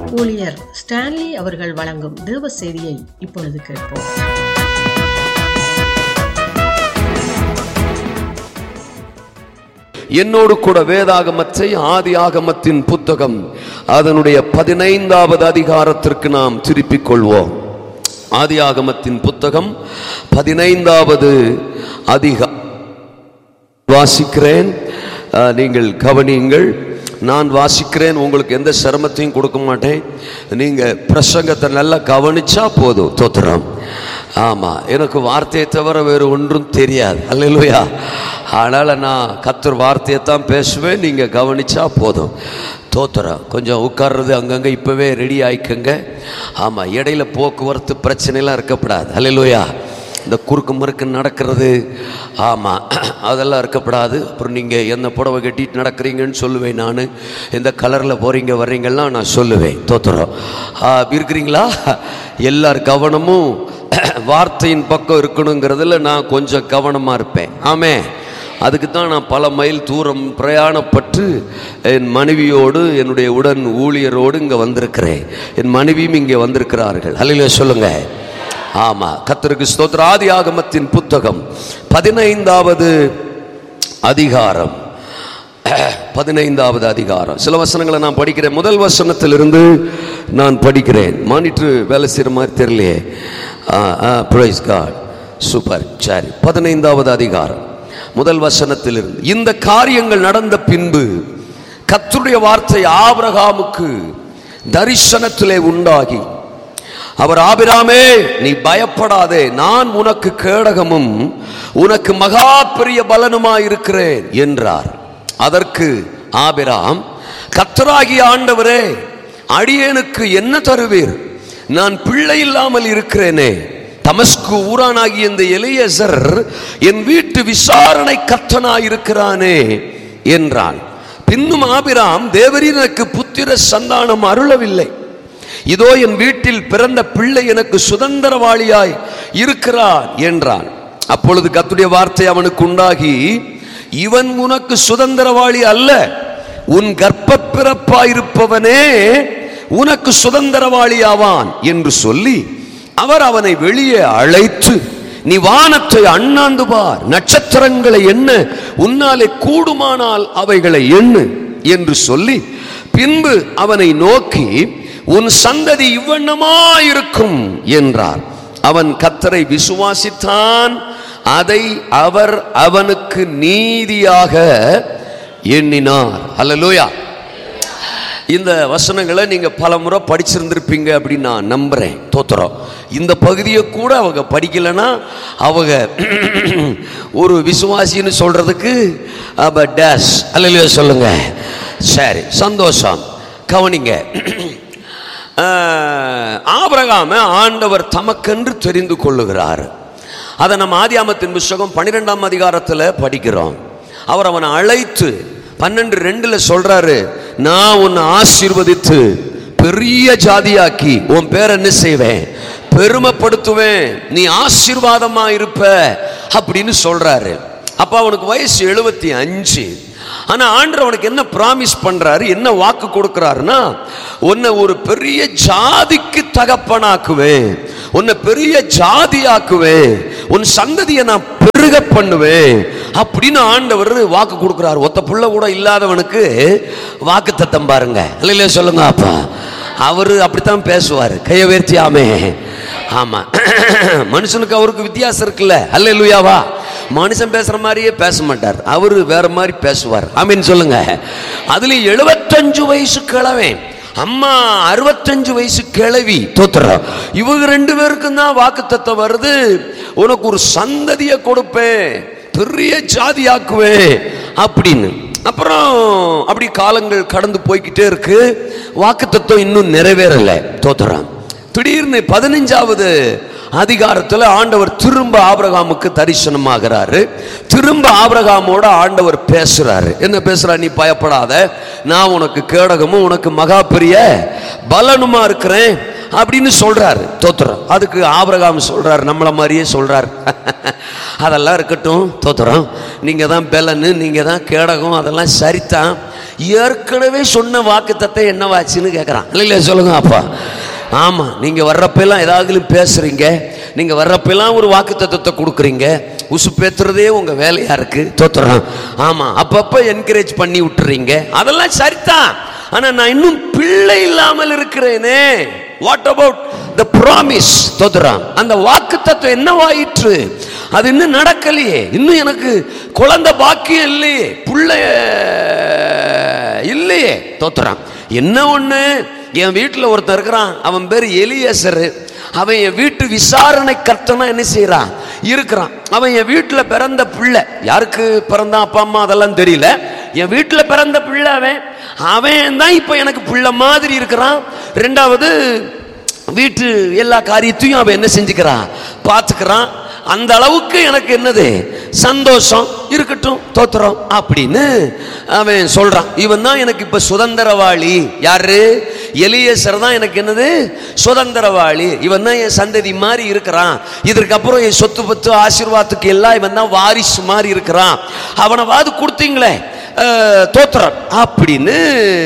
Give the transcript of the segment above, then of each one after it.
ஊழியர் ஸ்டான்லி அவர்கள் வழங்கும் தேவ செய்தியை இப்பொழுது கேட்போம் என்னோடு கூட வேதாகமத்தை ஆதி ஆகமத்தின் புத்தகம் அதனுடைய பதினைந்தாவது அதிகாரத்திற்கு நாம் திருப்பிக் கொள்வோம் ஆதி ஆகமத்தின் புத்தகம் பதினைந்தாவது அதிகா வாசிக்கிறேன் அஹ், நீங்கள் கவனியுங்கள் நான் வாசிக்கிறேன் உங்களுக்கு எந்த சிரமத்தையும் கொடுக்க மாட்டேன் நீங்க பிரசங்கத்தை நல்லா கவனிச்சா போதும் தோத்துறோம் ஆமா எனக்கு வார்த்தையை தவிர வேறு ஒன்றும் தெரியாது அல்லையா அதனால நான் கத்தர் வார்த்தையை தான் பேசுவேன் நீங்க கவனிச்சா போதும் தோத்துறோம் கொஞ்சம் உட்கார்றது அங்கங்கே இப்போவே ரெடி ஆயிக்கங்க ஆமாம் இடையில போக்குவரத்து பிரச்சனைலாம் இருக்கப்படாது அல்லையா இந்த குறுக்கு மறுக்கு நடக்கிறது ஆமாம் அதெல்லாம் இருக்கப்படாது அப்புறம் நீங்கள் என்ன புடவை கட்டிட்டு நடக்கிறீங்கன்னு சொல்லுவேன் நான் எந்த கலரில் போகிறீங்க வர்றீங்கலாம் நான் சொல்லுவேன் தோத்துறோம் ஆ, இருக்கிறீங்களா எல்லார் கவனமும் வார்த்தையின் பக்கம் இருக்கணுங்கிறதுல நான் கொஞ்சம் கவனமாக இருப்பேன் ஆமே அதுக்கு தான் நான் பல மைல் தூரம் பிரயாணப்பட்டு என் மனைவியோடு என்னுடைய உடன் ஊழியரோடு இங்கே வந்திருக்கிறேன் என் மனைவியும் இங்கே வந்திருக்கிறார்கள் அல்லையா சொல்லுங்கள் ஆமா கத்தருக்கு ஸ்தோத்திர ஆதி ஆகமத்தின் புத்தகம் பதினைந்தாவது அதிகாரம் பதினைந்தாவது அதிகாரம் சில வசனங்களை நான் படிக்கிறேன் முதல் வசனத்திலிருந்து நான் படிக்கிறேன் மானிட்டர் வேலை செய்கிற மாதிரி தெரியலையே ப்ரைஸ் காட் சூப்பர் சரி பதினைந்தாவது அதிகாரம் முதல் வசனத்திலிருந்து இந்த காரியங்கள் நடந்த பின்பு கர்த்தருடைய வார்த்தை ஆபிரகாமுக்கு தரிசனத்திலே உண்டாகி அவர் ஆபிராமே நீ பயப்படாதே நான் உனக்கு கேடகமும் உனக்கு மகா பெரிய பலனுமாயிருக்கிறேன் என்றார் அதற்கு ஆபிராம் கத்தராகிய ஆண்டவரே அடியேனுக்கு என்ன தருவீர் நான் பிள்ளை இல்லாமல் இருக்கிறேனே தமஸ்கு ஊரானாகிய இந்த எலியசர் என் வீட்டு விசாரணை கத்தனாயிருக்கிறானே என்றான் பின்னும் ஆபிராம் தேவரீர் எனக்கு புத்திர சந்தானம் அருளவில்லை இதோ என் வீட்டில் பிறந்த பிள்ளை எனக்கு சுதந்திரவாளியாய் இருக்கிறான் என்றான் அப்பொழுது கத்துடைய வார்த்தை அவனுக்கு உண்டாகி இவன் உனக்கு சுதந்திரவாளி அல்ல உன் கர்ப்ப பிறப்பாயிருப்பவனே உனக்கு சுதந்திரவாளி ஆவான் என்று சொல்லி அவர் அவனை வெளியே அழைத்து நீ வானத்தை அண்ணாந்து பார் நட்சத்திரங்களை எண்ண உன்னாலே கூடுமானால் அவைகளை எண்ணு என்று சொல்லி பின்பு அவனை நோக்கி உன் சந்ததி இவ்வண்ணமாயிருக்கும் என்றார் அவன் கத்தரை விசுவாசித்தான் அதை அவர் அவனுக்கு நீதியாக எண்ணினார் அல்லேலூயா இந்த வசனங்களை நீங்க பல முறை படிச்சிருந்திருப்பீங்க அப்படின்னு நான் நம்புறேன் தோத்துறோம் இந்த பகுதியை கூட அவங்க படிக்கலைன்னா அவங்க ஒரு விசுவாசின்னு சொல்றதுக்கு அப்ப டேஷ் அல்லையா சொல்லுங்க சரி சந்தோஷம் கவனிங்க ஆஹ், ஆபிரகாம ஆண்டவர் தமக்கென்று தெரிந்து கொள்ளுகிறார் அதை நம்ம ஆதியாமத்தின் புஸ்தகம் பன்னிரெண்டாம் அதிகாரத்தில் படிக்கிறோம் அவர் அவனை அழைத்து பன்னெண்டு ரெண்டுல சொல்றாரு நான் உன்னை ஆசீர்வதித்து பெரிய ஜாதியாக்கி உன் பேர் என்ன செய்வேன் பெருமைப்படுத்துவேன் நீ ஆசீர்வாதமா இருப்ப அப்படின்னு சொல்றாரு அப்ப அவனுக்கு வயசு எழுபத்தி அஞ்சு ஆனா ஆண்டவர் அவனுக்கு என்ன பிராமிஸ் பண்றாரு என்ன வாக்கு கொடுக்கிறாருன்னா உன்னை ஒரு பெரிய ஜாதிக்கு தகப்பனாக்குவேன் உன்னை பெரிய ஜாதியாக்குவேன் உன் சந்ததியை நான் பெருக பண்ணுவேன் அப்படின்னு ஆண்டவர் வாக்கு கொடுக்கிறார் ஒத்த புள்ள கூட இல்லாதவனுக்கு வாக்கு தத்தம் பாருங்க இல்லையா சொல்லுங்க அப்பா அவரு அப்படித்தான் பேசுவார் கையை உயர்த்தி ஆமே ஆமா மனுஷனுக்கு அவருக்கு வித்தியாசம் இருக்குல்ல அல்ல இல்லையாவா மனுஷன் பேசுற மாதிரியே பேச மாட்டார் அவரு வேற மாதிரி பேசுவார் ஆமீன் சொல்லுங்க அதுல எழுபத்தஞ்சு வயசு கிழவன் அம்மா அறுபத்தஞ்சு வயசு கிழவி தோத்துறோம் இவங்க ரெண்டு பேருக்கும் தான் வாக்கு வருது உனக்கு ஒரு சந்ததியை கொடுப்பேன் பெரிய ஜாதியாக்குவேன் அப்படின்னு அப்புறம் அப்படி காலங்கள் கடந்து போய்க்கிட்டே இருக்கு வாக்கு இன்னும் நிறைவேறல தோத்துறான் திடீர்னு பதினஞ்சாவது அதிகாரத்தில் ஆண்டவர் திரும்ப ஆபிரகாமுக்கு தரிசனமாகிறாரு திரும்ப ஆபிரகாமோட ஆண்டவர் பேசுறாரு என்ன பேசுறா நீ பயப்படாத நான் உனக்கு கேடகமும் உனக்கு மகா பெரிய பலனுமா இருக்கிறேன் அப்படின்னு சொல்றாரு தோத்துறோம் அதுக்கு ஆபிரகாம் சொல்றாரு நம்மள மாதிரியே சொல்றாரு அதெல்லாம் இருக்கட்டும் தோத்துறோம் நீங்க தான் பெலனு நீங்க தான் கேடகம் அதெல்லாம் சரிதான் ஏற்கனவே சொன்ன வாக்குத்தத்தை என்னவாச்சுன்னு கேட்குறான் இல்லையா சொல்லுங்க அப்பா ஆமாம் நீங்கள் வர்றப்பெல்லாம் ஏதாவது பேசுகிறீங்க நீங்கள் வர்றப்பெல்லாம் ஒரு வாக்குத்தத்தத்தை கொடுக்குறீங்க உசு பேத்துறதே உங்கள் வேலையாக இருக்குது தோத்துறான் ஆமாம் அப்பப்போ என்கரேஜ் பண்ணி விட்டுறீங்க அதெல்லாம் சரிதான் ஆனால் நான் இன்னும் பிள்ளை இல்லாமல் இருக்கிறேனே வாட் அபவுட் த ப்ராமிஸ் தோத்துறான் அந்த வாக்கு தத்துவம் என்னவாயிற்று அது இன்னும் நடக்கலையே இன்னும் எனக்கு குழந்தை பாக்கியம் இல்லையே பிள்ளை இல்லையே தோத்துறான் என்ன ஒண்ணு என் வீட்டில் ஒருத்தன் இருக்கிறான் அவன் பேர் எலியசரு அவன் என் வீட்டு விசாரணை கர்த்தனா என்ன செய்யறான் இருக்கிறான் அவன் என் வீட்டில் பிறந்த பிள்ளை யாருக்கு பிறந்தான் அப்பா அம்மா அதெல்லாம் தெரியல என் வீட்டில் பிறந்த பிள்ளை அவன் அவன் தான் இப்போ எனக்கு பிள்ளை மாதிரி இருக்கிறான் ரெண்டாவது வீட்டு எல்லா காரியத்தையும் அவன் என்ன செஞ்சுக்கிறான் பார்த்துக்கிறான் அந்த அளவுக்கு எனக்கு என்னது சந்தோஷம் இருக்கட்டும் தோத்துறோம் அப்படின்னு அவன் சொல்றான் இவன் தான் எனக்கு இப்ப சுதந்திரவாளி யாரு எலியேசர் தான் எனக்கு என்னது சுதந்திரவாளி இவன் தான் என் சந்ததி மாதிரி இருக்கிறான் இதற்கப்புறம் என் சொத்து பத்து ஆசீர்வாதத்துக்கு எல்லாம் இவன் தான் வாரிசு மாதிரி இருக்கிறான் அவனைவாது கொடுத்தீங்களே அஹ், தோத்துறான் அப்படின்னு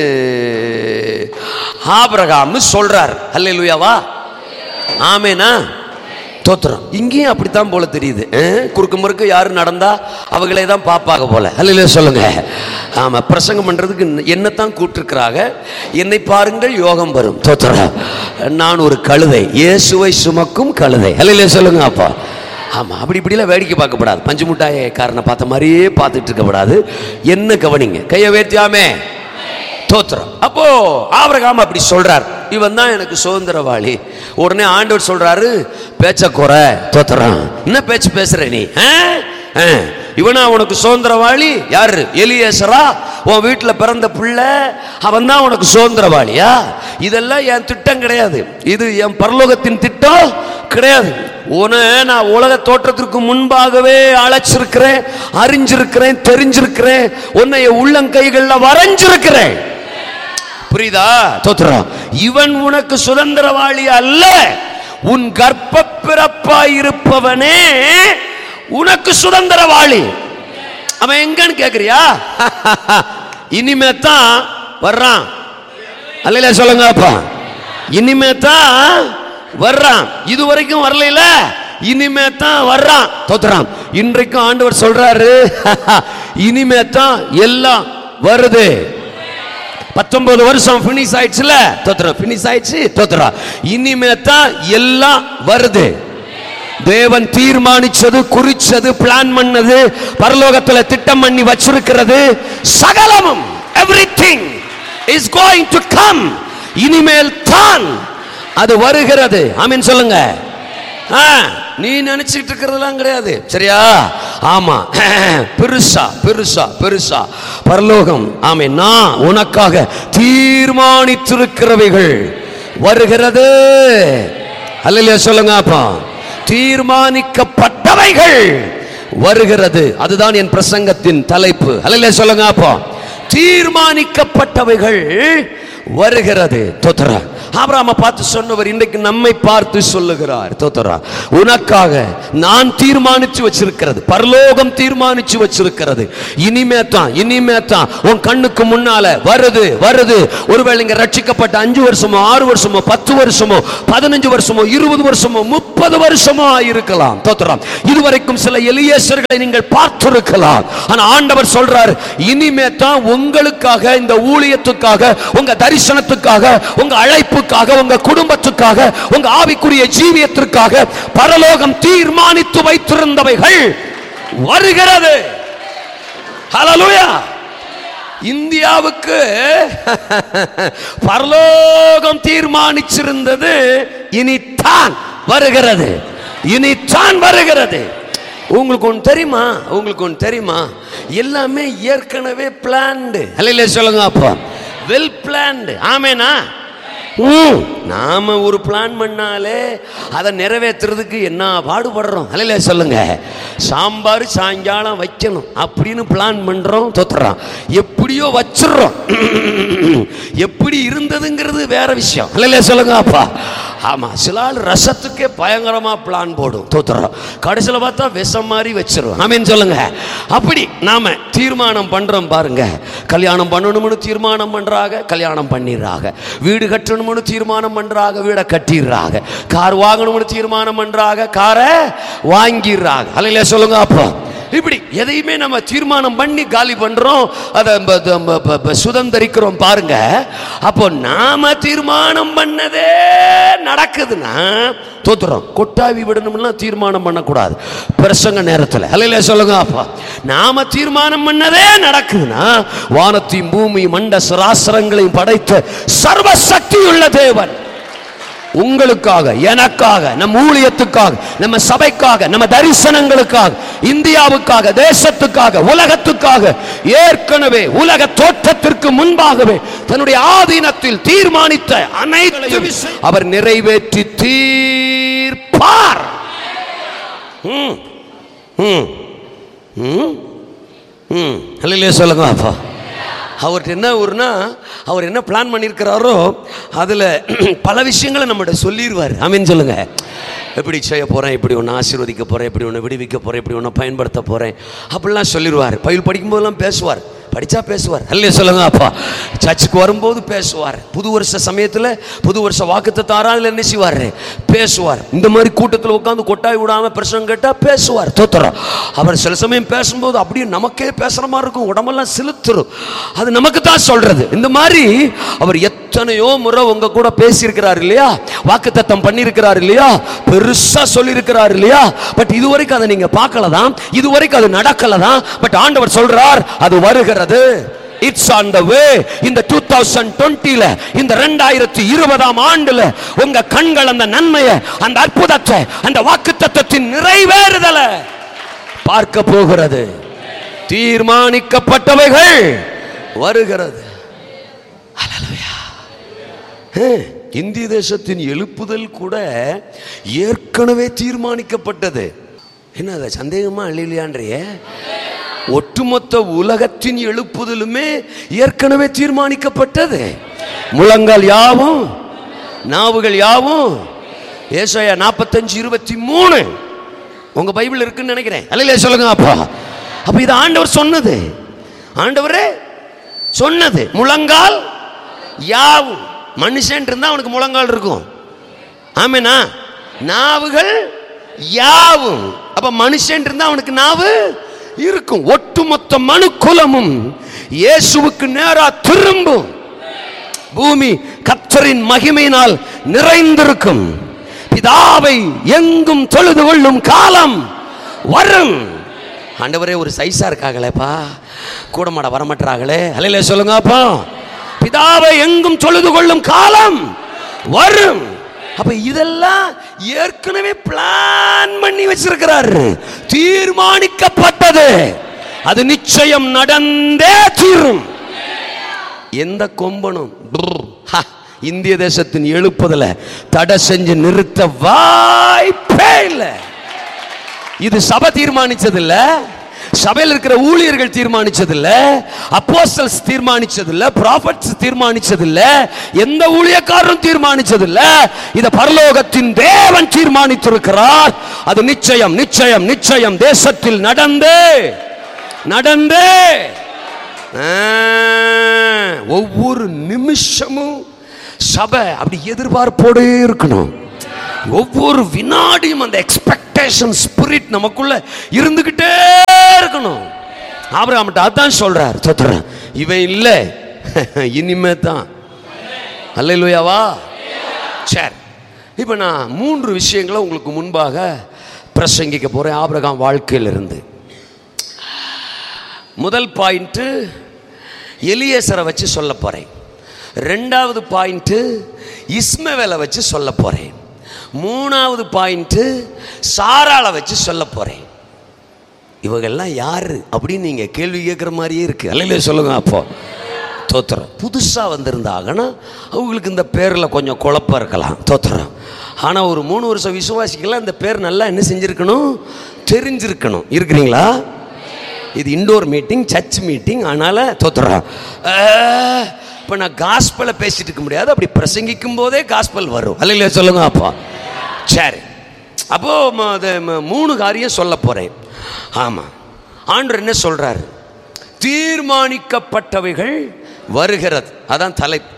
ஆபிரகாம் சொல்றார் அல்லேலூயாவா ஆமேனா தோத்துறோம் இங்கேயும் அப்படித்தான் போல தெரியுது அஹ், குறுக்கு முறுக்கு யாரு நடந்தா அவங்களே தான் பாப்பாக போல அல்ல சொல்லுங்க ஆமா பிரசங்கம் பண்றதுக்கு என்னத்தான் கூப்பிட்டுருக்கிறாங்க என்னை பாருங்கள் யோகம் வரும் தோத்துறா நான் ஒரு கழுதை இயேசுவை சுமக்கும் கழுதை அல்ல சொல்லுங்க அப்பா ஆமா அப்படி இப்படிலாம் வேடிக்கை பார்க்கப்படாது பஞ்சு முட்டாய காரனை பார்த்த மாதிரியே பார்த்துட்டு இருக்கக்கூடாது என்ன கவனிங்க கையை வேத்தியாமே தோத்திரம் அப்போ ஆபிரகாம் அப்படி சொல்றார் இவன் தான் எனக்கு சுதந்திரவாளி உடனே ஆண்டவர் சொல்றாரு பேச்ச குறை தோத்துறான் என்ன பேச்சு பேசுற நீ ஆ? ஆ. இவனா உனக்கு சுதந்திரவாளி யாரு எலியேசரா உன் வீட்டில் பிறந்த பிள்ளை அவன் தான் உனக்கு சுதந்திரவாளியா இதெல்லாம் என் திட்டம் கிடையாது இது என் பரலோகத்தின் திட்டம் கிடையாது உன நான் உலக தோற்றத்திற்கு முன்பாகவே அழைச்சிருக்கிறேன் அறிஞ்சிருக்கிறேன் தெரிஞ்சிருக்கிறேன் உன்னை என் உள்ளங்கைகள்ல வரைஞ்சிருக்கிறேன் புரியுதா தோத்துறோம் இவன் உனக்கு சுதந்திரவாளி அல்ல உன் கர்ப்ப பிறப்பாய் இருப்பவனே உனக்கு சுதந்திரவாளி அவன் எங்கன்னு கேக்குறியா இனிமே தான் வர்றான் அல்லையில சொல்லுங்க அப்பா இனிமே தான் வர்றான் இது வரைக்கும் வரல இனிமே தான் வர்றான் தோத்துறான் இன்றைக்கும் ஆண்டவர் சொல்றாரு இனிமே தான் எல்லாம் வருது பத்தொன்பது வருஷம் பினிஷ் ஆயிடுச்சுல தோத்துறோம் பினிஷ் ஆயிடுச்சு தோத்துறோம் இனிமே தான் எல்லாம் வருது தேவன் தீர்மானிச்சது குறிச்சது பிளான் பண்ணது பரலோகத்துல திட்டம் பண்ணி வச்சிருக்கிறது சகலமும் everything is going to come இனிமேல் தான் அது வருகிறது ஆமீன் சொல்லுங்க ஆ, நீ நினைச்சிட்டு இருக்கிறதெல்லாம் கிடையாது சரியா ஆமா பெருசா பெருசா பெருசா பரலோகம் ஆமே நான் உனக்காக தீர்மானித்திருக்கிறவைகள் வருகிறது அல்லையா சொல்லுங்க அப்பா தீர்மானிக்கப்பட்டவைகள் வருகிறது அதுதான் என் பிரசங்கத்தின் தலைப்பு அல்லையா சொல்லுங்க அப்பா தீர்மானிக்கப்பட்டவைகள் வருகிறது தோத்தரா ஆபிரகாமை பார்த்து சொன்னவர் இன்றைக்கு நம்மை பார்த்து சொல்லுகிறார் தோத்தரா உனக்காக நான் தீர்மானிச்சு வச்சிருக்கிறது பரலோகம் தீர்மானிச்சு வச்சிருக்கிறது இனிமே தான் இனிமே தான் உன் கண்ணுக்கு முன்னால வருது வருது ஒருவேளை இங்க ரட்சிக்கப்பட்ட அஞ்சு வருஷமோ ஆறு வருஷமோ பத்து வருஷமோ பதினஞ்சு வருஷமோ இருபது வருஷமோ முப்பது வருஷமோ இருக்கலாம் தோத்துறாம் இதுவரைக்கும் சில எலியேசர்களை நீங்கள் பார்த்திருக்கலாம் ஆனா ஆண்டவர் சொல்றார் இனிமே தான் உங்களுக்காக இந்த ஊழியத்துக்காக உங்க தரிசனத்துக்காக உங்க அழைப்புக்காக உங்க குடும்பத்துக்காக உங்க ஆவிக்குரிய ஜீவியத்திற்காக பரலோகம் தீர்மானித்து வைத்திருந்தவைகள் வருகிறது ஹalleluya இந்தியாவுக்கு பரலோகம் தீர்மானிச்சிருந்தது இனித்தான் வருகிறது இனித்தான் வருகிறது உங்களுக்கு ஒன்று தெரியுமா உங்களுக்கு ஒன்று தெரியுமா எல்லாமே ஏற்கனவே பிளான்டு அல்ல சொல்லுங்க அப்போ வெல் பிளான்டு ஆமேனா ம், நாம ஒரு பிளான் பண்ணாலே அதை நிறைவேற்றுறதுக்கு என்ன பாடுபடுறோம் அல்ல சொல்லுங்க சாம்பார் சாயங்காலம் வைக்கணும் அப்படின்னு பிளான் பண்றோம் தொத்துறோம் எப்படியோ வச்சிடுறோம் எப்படி இருந்ததுங்கிறது வேற விஷயம் அல்ல சொல்லுங்க அப்பா ஆமா சில ஆள் ரசத்துக்கே பயங்கரமா பிளான் போடும் தோத்துறோம் கடைசியில் பார்த்தா விஷம் மாதிரி வச்சிரும் ஆமீன் சொல்லுங்க அப்படி நாம தீர்மானம் பண்றோம் பாருங்க கல்யாணம் பண்ணணும்னு தீர்மானம் பண்றாங்க கல்யாணம் பண்ணிடுறாங்க வீடு கட்டணும்னு தீர்மானம் பண்றாங்க வீடை கட்டிடுறாங்க கார் வாங்கணும்னு தீர்மானம் பண்றாங்க காரை வாங்கிடுறாங்க அல்லையா சொல்லுங்க அப்போ இப்படி எதையுமே நம்ம தீர்மானம் பண்ணி காலி பண்றோம் அதை ப- ப- ப- ப- ப- சுதந்திரிக்கிறோம் பாருங்க அப்போ நாம தீர்மானம் பண்ணதே நடக்குதுன்னா தோத்துறோம் கொட்டாவி விடணும்னா தீர்மானம் பண்ணக்கூடாது பிரசங்க நேரத்தில் அல்லையில சொல்லுங்க அப்பா நாம தீர்மானம் பண்ணதே நடக்குதுன்னா வானத்தையும் பூமி மண்ட சராசரங்களையும் படைத்த சர்வசக்தியுள்ள தேவன் உங்களுக்காக எனக்காக நம் ஊழியத்துக்காக நம்ம சபைக்காக நம்ம தரிசனங்களுக்காக இந்தியாவுக்காக தேசத்துக்காக உலகத்துக்காக ஏற்கனவே உலக தோற்றத்திற்கு முன்பாகவே தன்னுடைய ஆதீனத்தில் தீர்மானித்த அனைத்து விஷயம் அவர் நிறைவேற்றி தீர்ப்பார் ம் ம் ம் ம் அல்லையே சொல்லுங்க அப்பா அவர்கிட்ட என்ன ஊர்னா அவர் என்ன பிளான் பண்ணியிருக்கிறாரோ அதில் பல விஷயங்களை நம்மகிட்ட சொல்லிடுவார் ஆமீன் சொல்லுங்க எப்படி செய்ய போகிறேன் இப்படி ஒன்று ஆசீர்வதிக்க போகிறேன் இப்படி ஒன்று விடுவிக்க போகிறேன் இப்படி ஒன்று பயன்படுத்த போகிறேன் அப்படிலாம் சொல்லிடுவார் பயில் படிக்கும்போதெல்லாம் பேசுவார் படித்தா பேசுவார் அல்லையே சொல்லுங்க அப்பா சர்ச்சுக்கு வரும்போது பேசுவார் புது வருஷ சமயத்தில் புது வருஷ வாக்குத்த தாராவில் என்ன செய்வார் பேசுவார் இந்த மாதிரி கூட்டத்தில் உட்காந்து கொட்டாய் விடாமல் பிரசங்கம் கேட்டால் பேசுவார் தோத்துறோம் அவர் சில சமயம் பேசும்போது அப்படியே நமக்கே பேசுகிற மாதிரி இருக்கும் உடம்பெல்லாம் சிலுத்துரும் அது நமக்கு தான் சொல்றது இந்த மாதிரி அவர் எத்தனையோ முறை உங்க கூட பேசியிருக்கிறார் இல்லையா வாக்குத்தத்தம் பண்ணியிருக்கிறார் இல்லையா பெருசா சொல்லியிருக்கிறார் இல்லையா பட் இதுவரைக்கும் அதை நீங்க பார்க்கல தான் இதுவரைக்கும் அது நடக்கல தான் பட் ஆண்டவர் சொல்றார் அது வருகிறது இட்ஸ் ஆன் த வே இந்த டூ தௌசண்ட் டுவெண்ட்டில இந்த ரெண்டாயிரத்தி இருபதாம் ஆண்டுல உங்க கண்கள் அந்த நன்மையை அந்த அற்புதத்தை அந்த வாக்குத்தத்தத்தின் நிறைவேறுதலை பார்க்க போகிறது தீர்மானிக்கப்பட்டவைகள் வருகிறது ஹalleluya. ஏ, இந்திய தேசத்தின் எழுப்புதல் கூட ஏற்கனவே தீர்மானிக்கப்பட்டது என்ன அதை சந்தேகமா இல்லையான்றிய ஒட்டுமொத்த உலகத்தின் எழுப்புதலுமே ஏற்கனவே தீர்மானிக்கப்பட்டது முழங்கால் யாவும் நாவுகள் யாவும் ஏசாயா நாற்பத்தஞ்சு இருபத்தி மூணு உங்க பைபிள் இருக்குன்னு நினைக்கிறேன் அல்லையா சொல்லுங்க அப்பா அப்ப இது ஆண்டவர் சொன்னது ஆண்டவரே சொன்னது முழங்கால் யாவும் மனுஷன் இருந்தா அவனுக்கு முழங்கால் இருக்கும் ஆமேனா நாவுகள் யாவும் அப்ப மனுஷன் இருந்தா அவனுக்கு நாவு இருக்கும் ஒட்டுமொத்த மனு குலமும் இயேசுவுக்கு நேரா திரும்பும் பூமி கத்தரின் மகிமையினால் நிறைந்திருக்கும் பிதாவை எங்கும் தொழுது கொள்ளும் காலம் வரும் ஆண்டவரே ஒரு சைஸா இருக்காங்களேப்பா கூட மாட வரமாட்டாங்களே அலையில சொல்லுங்க அப்பா பிதாவை எங்கும் தொழுது கொள்ளும் காலம் வரும் அப்ப இதெல்லாம் ஏற்கனவே பிளான் பண்ணி வச்சிருக்கிறாரு தீர்மானிக்கப்பட்டது அது நிச்சயம் நடந்தே தீரும் எந்த கொம்பனும் brr, ஹ, இந்திய தேசத்தின் எழுப்புதல தடை செஞ்சு நிறுத்த வாய்ப்பே இல்லை இது சபை தீர்மானிச்சது இல்ல சபையில் இருக்கிற ஊழியர்கள் தீர்மானிச்சது இல்ல அப்போஸ்தலஸ் தீர்மானிச்சது இல்ல ப்ராஃபட்ஸ் தீர்மானிச்சது இல்ல எந்த ஊழியக்காரரும் தீர்மானிச்சது இல்ல இத பரலோகத்தின் தேவன் தீர்மானித்திருக்கிறார் அது நிச்சயம் நிச்சயம் நிச்சயம் தேசத்தில் நடந்து நடந்து ஆ, ஒவ்வொரு நிமிஷமும் சபை அப்படி எதிர்பார்ப்போடே இருக்கணும் ஒவ்வொரு வினாடியும் அந்த எக்ஸ்பெக்டேஷன் ஸ்பிரிட் நமக்குள்ள இருந்துகிட்டே இருக்கணும் ஆபிரகாம்கிட்ட அதான் சொல்றார் சத்துறேன் இவன் இல்லை இனிமே தான் அல்லையாவா சரி இப்போ நான் மூன்று விஷயங்களை உங்களுக்கு முன்பாக பிரசங்கிக்க போறேன் ஆபிரகாம் வாழ்க்கையிலிருந்து முதல் பாயிண்ட்டு எலியேசரை வச்சு சொல்ல போகிறேன் ரெண்டாவது பாயிண்ட்டு இஸ்மவேலை வச்சு சொல்ல போகிறேன் மூணாவது பாயிண்ட்டு சாராளை வச்சு சொல்ல போகிறேன் இவங்கெல்லாம் யாரு அப்படின்னு நீங்கள் கேள்வி கேட்குற மாதிரியே இருக்கு அல்லையிலே சொல்லுங்க அப்போ தோத்துறோம் புதுசாக வந்திருந்தாங்கன்னா அவங்களுக்கு இந்த பேரில் கொஞ்சம் குழப்பம் இருக்கலாம் தோத்துறோம் ஆனால் ஒரு மூணு வருஷம் விசுவாசிக்கெல்லாம் இந்த பேர் நல்லா என்ன செஞ்சுருக்கணும் தெரிஞ்சிருக்கணும் இருக்கிறீங்களா இது இண்டோர் மீட்டிங் சர்ச் மீட்டிங் அதனால் தோத்துறோம் இப்போ நான் காஸ்பலை பேசிட்டு இருக்க முடியாது அப்படி பிரசங்கிக்கும் போதே காஸ்பல் வரும் அல்ல சொல்லுங்க அப்பா சரி அப்போ ம- அது ம- மூணு காரியம் சொல்ல போறேன் ஆமா ஆண்டவர் என்ன சொல்றாரு தீர்மானிக்கப்பட்டவைகள் வருகிறது அதான் தலைப்பு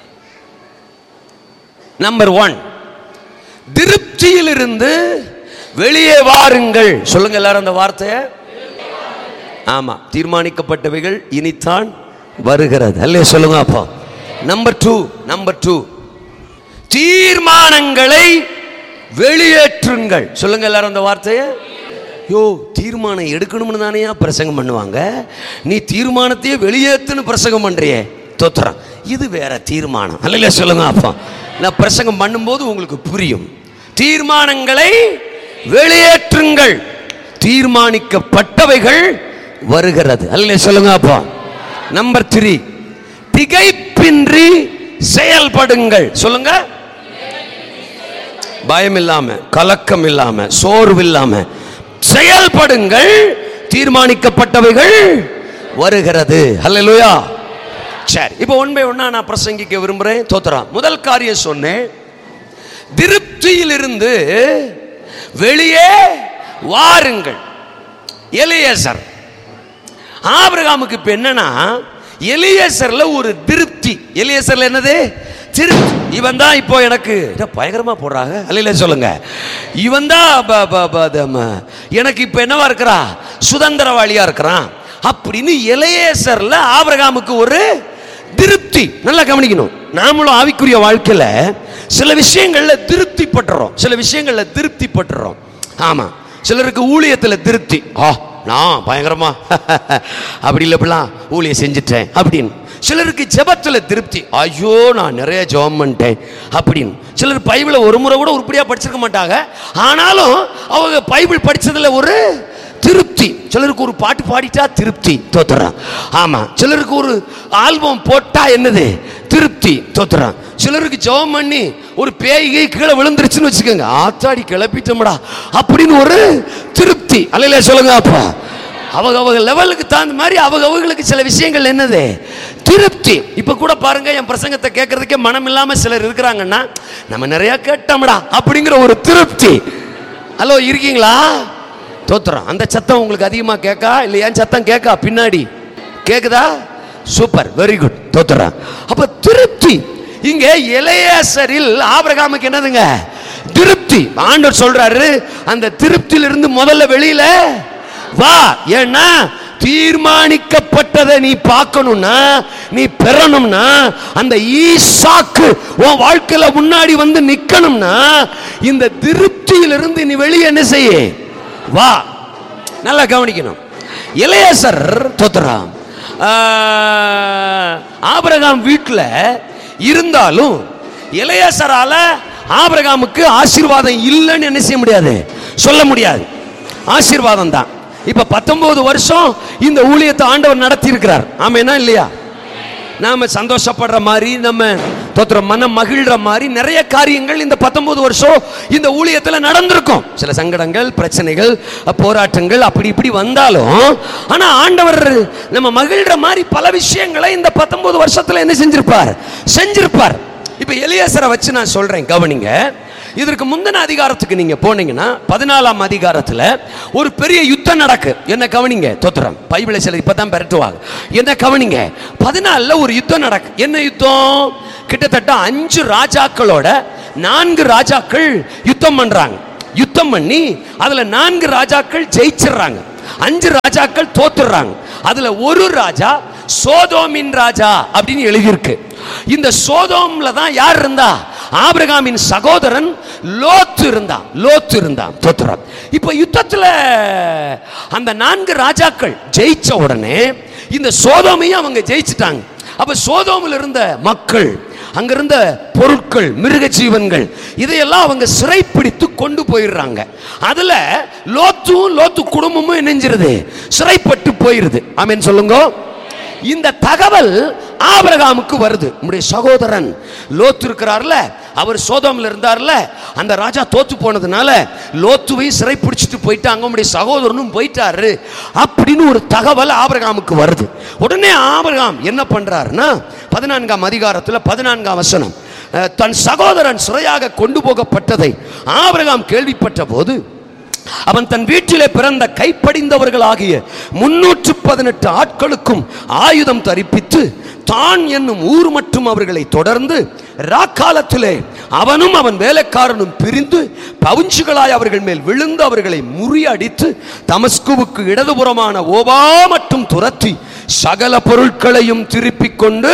நம்பர் ஒன் திருப்தியிலிருந்து வெளியே வாருங்கள் சொல்லுங்க எல்லாரும் அந்த வார்த்தையை ஆமா தீர்மானிக்கப்பட்டவைகள் இனித்தான் வருகிறது அல்லே சொல்லுங்க அப்போ நம்பர் டூ நம்பர் டூ தீர்மானங்களை வெளியேற்றுங்கள் சொல்லுங்க எல்லாரும் அந்த வார்த்தையை யோ தீர்மானம் எடுக்கணும்னு தானேயா பிரசங்கம் பண்ணுவாங்க நீ தீர்மானத்தையே வெளியேற்றுன்னு பிரசங்கம் பண்றியே தோத்துறான் இது வேற தீர்மானம் அல்ல சொல்லுங்க அப்பா நான் பிரசங்கம் பண்ணும்போது உங்களுக்கு புரியும் தீர்மானங்களை வெளியேற்றுங்கள் தீர்மானிக்கப்பட்டவைகள் வருகிறது அல்ல சொல்லுங்க அப்பா நம்பர் த்ரீ திகைப்பின்றி செயல்படுங்கள் சொல்லுங்க பயம் இல்லாம கலக்கம் இல்லாம சோர்வு இல்லாம செயல்படுங்கள் தீர்மானிக்கப்பட்டவைகள் வருகிறது ஹalleluya சரி இப்போ ஒன் பை ஒன்னா நான் பிரசங்கிக்க விரும்புறேன் தோத்துறான் முதல் காரியம் சொன்னேன் திருப்தியிலிருந்து வெளியே வாருங்கள் எலியேசர் ஆபிரகாமுக்கு இப்ப என்னன்னா எலியேசர்ல ஒரு திருப்தி எலியேசர்ல என்னது திருப்தி இவன் தான் இப்போ எனக்கு என்ன பயங்கரமா போடுறாங்க அல்ல சொல்லுங்க இவன் தான் ப- ப- ப- த- ம- எனக்கு இப்போ என்னவா இருக்கிறா சுதந்திரவாளியா இருக்கிறான் அப்படின்னு எலியேசர்ல ஆபிரகாமுக்கு ஒரு திருப்தி நல்லா கவனிக்கணும் நாமளும் ஆவிக்குரிய வாழ்க்கையில சில விஷயங்கள்ல திருப்தி பட்டுறோம் சில விஷயங்கள்ல திருப்தி பட்டுறோம் ஆமா சிலருக்கு ஊழியத்துல திருப்தி ஆ நான் பயங்கரமா அப்படி இல்லை இப்படிலாம் ஊழியம் செஞ்சுட்டேன் அப்படின்னு சிலருக்கு ஜெபத்துல திருப்தி ஐயோ நான் நிறைய ஜெபம் பண்ணிட்டேன் அப்படின்னு சிலர் பைபிளை ஒரு முறை கூட உருப்படியா படிச்சிருக்க மாட்டாங்க ஆனாலும் அவங்க பைபிள் படிச்சதுல ஒரு திருப்தி சிலருக்கு ஒரு பாட்டு பாடிட்டா திருப்தி தோத்துறான் ஆமா சிலருக்கு ஒரு ஆல்பம் போட்டா என்னது திருப்தி தோத்துறான் சிலருக்கு ஜெபம் பண்ணி ஒரு பேய்கை கீழே விழுந்துருச்சுன்னு வச்சுக்கோங்க ஆத்தாடி கிளப்பிட்டோம்டா அப்படின்னு ஒரு திருப்தி அல்லையில சொல்லுங்க அப்பா அவங்க அவங்க லெவலுக்கு தகுந்த மாதிரி அவங்க அவங்களுக்கு சில விஷயங்கள் என்னது திருப்தி இப்ப கூட பாருங்க என் பிரசங்கத்தை கேட்கறதுக்கே மனம் இல்லாம சிலர் இருக்கிறாங்கன்னா நம்ம நிறைய கேட்டோம்டா அப்படிங்கிற ஒரு திருப்தி ஹலோ இருக்கீங்களா தோத்துறோம் அந்த சத்தம் உங்களுக்கு அதிகமா கேட்கா இல்லை என் சத்தம் கேட்கா பின்னாடி கேக்குதா சூப்பர் வெரி குட் தோத்துறோம் அப்ப திருப்தி இங்க இளையசரில் ஆபிரகாமுக்கு என்னதுங்க திருப்தி ஆண்டவர் சொல்றாரு அந்த திருப்தியிலிருந்து முதல்ல வெளியில வா ஏன்னா தீர்மானிக்கப்பட்டதை நீ பார்க்கணும்னா நீ பெறணும்னா அந்த ஈசாக்கு உன் வாழ்க்கையில முன்னாடி வந்து நிக்கணும்னா இந்த திருப்தியிலிருந்து நீ வெளியே என்ன செய்ய வா நல்லா கவனிக்கணும் இளையசர் தோத்துறாம் ஆபிரகாம் வீட்டில் இருந்தாலும் இளையசரால ஆபிரகாமுக்கு ஆசீர்வாதம் இல்லைன்னு என்ன செய்ய முடியாது சொல்ல முடியாது ஆசீர்வாதம் தான் இப்ப பத்தொன்பது வருஷம் இந்த ஊழியத்தை ஆண்டவர் நடத்தி இருக்கிறார் ஆமேனா இல்லையா நாம சந்தோஷப்படுற மாதிரி நம்ம தோத்துற மனம் மகிழ்ற மாதிரி நிறைய காரியங்கள் இந்த பத்தொன்பது வருஷம் இந்த ஊழியத்தில் நடந்திருக்கும் சில சங்கடங்கள் பிரச்சனைகள் போராட்டங்கள் அப்படி இப்படி வந்தாலும் ஆனா ஆண்டவர் நம்ம மகிழ்ற மாதிரி பல விஷயங்களை இந்த பத்தொன்பது வருஷத்துல என்ன செஞ்சிருப்பார் செஞ்சிருப்பார் இப்ப எலியாசரை வச்சு நான் சொல்றேன் கவனிங்க இதற்கு முந்தின அதிகாரத்துக்கு நீங்க போனீங்கன்னா பதினாலாம் அதிகாரத்துல ஒரு பெரிய யுத்தம் நடக்கு என்ன கவனிங்க தோத்திரம் பைபிளை சில இப்பதான் பெரட்டுவாங்க என்ன கவனிங்க பதினாலுல ஒரு யுத்தம் நடக்கு என்ன யுத்தம் கிட்டத்தட்ட அஞ்சு ராஜாக்களோட நான்கு ராஜாக்கள் யுத்தம் பண்றாங்க யுத்தம் பண்ணி அதுல நான்கு ராஜாக்கள் ஜெயிச்சிடுறாங்க அஞ்சு ராஜாக்கள் தோத்துடுறாங்க அதுல ஒரு ராஜா சோதோமின் ராஜா அப்படின்னு எழுதியிருக்கு இந்த சோதோம்ல தான் யார் இருந்தா ஆபிரகாமின் சகோதரன் லோத்து இருந்தான் லோத்து இருந்தான் தோத்துறான் இப்போ யுத்தத்துல அந்த நான்கு ராஜாக்கள் ஜெயிச்ச உடனே இந்த சோதோமையும் அவங்க ஜெயிச்சிட்டாங்க அப்ப சோதோமில் இருந்த மக்கள் அங்க இருந்த பொருட்கள் மிருக ஜீவன்கள் இதையெல்லாம் அவங்க சிறைப்பிடித்து கொண்டு போயிடுறாங்க அதுல லோத்தும் லோத்து குடும்பமும் இணைஞ்சிருது சிறைப்பட்டு போயிருது ஆமென் சொல்லுங்க இந்த தகவல் ஆபிரகாமுக்கு வருது நம்முடைய சகோதரன் லோத்து இருக்கிறார்ல அவர் சோதோம்ல இருந்தார்ல அந்த ராஜா தோத்து போனதுனால லோத்துவையும் சிறை பிடிச்சிட்டு போயிட்டாங்க உங்களுடைய சகோதரனும் போயிட்டாரு அப்படின்னு ஒரு தகவல் ஆபிரகாமுக்கு வருது உடனே ஆபிரகாம் என்ன பண்றாருன்னா பதினான்காம் அதிகாரத்தில் பதினான்காம் வசனம் அஹ், தன் சகோதரன் சிறையாக கொண்டு போகப்பட்டதை ஆபிரகாம் கேள்விப்பட்ட போது அவன் தன் வீட்டிலே பிறந்த கைப்படிந்தவர்களாகிய முன்னூற்று பதினெட்டு ஆட்களுக்கும் ஆயுதம் தரிப்பித்து தான் என்னும் ஊர் மட்டும் அவர்களை தொடர்ந்து ராக்காலத்திலே அவனும் அவன் வேலைக்காரனும் பிரிந்து பவுஞ்சுகளாய் அவர்கள் மேல் விழுந்து அவர்களை முறியடித்து தமஸ்குவுக்கு இடதுபுறமான ஓபா மட்டும் துரத்தி சகல பொருட்களையும் திருப்பிக் கொண்டு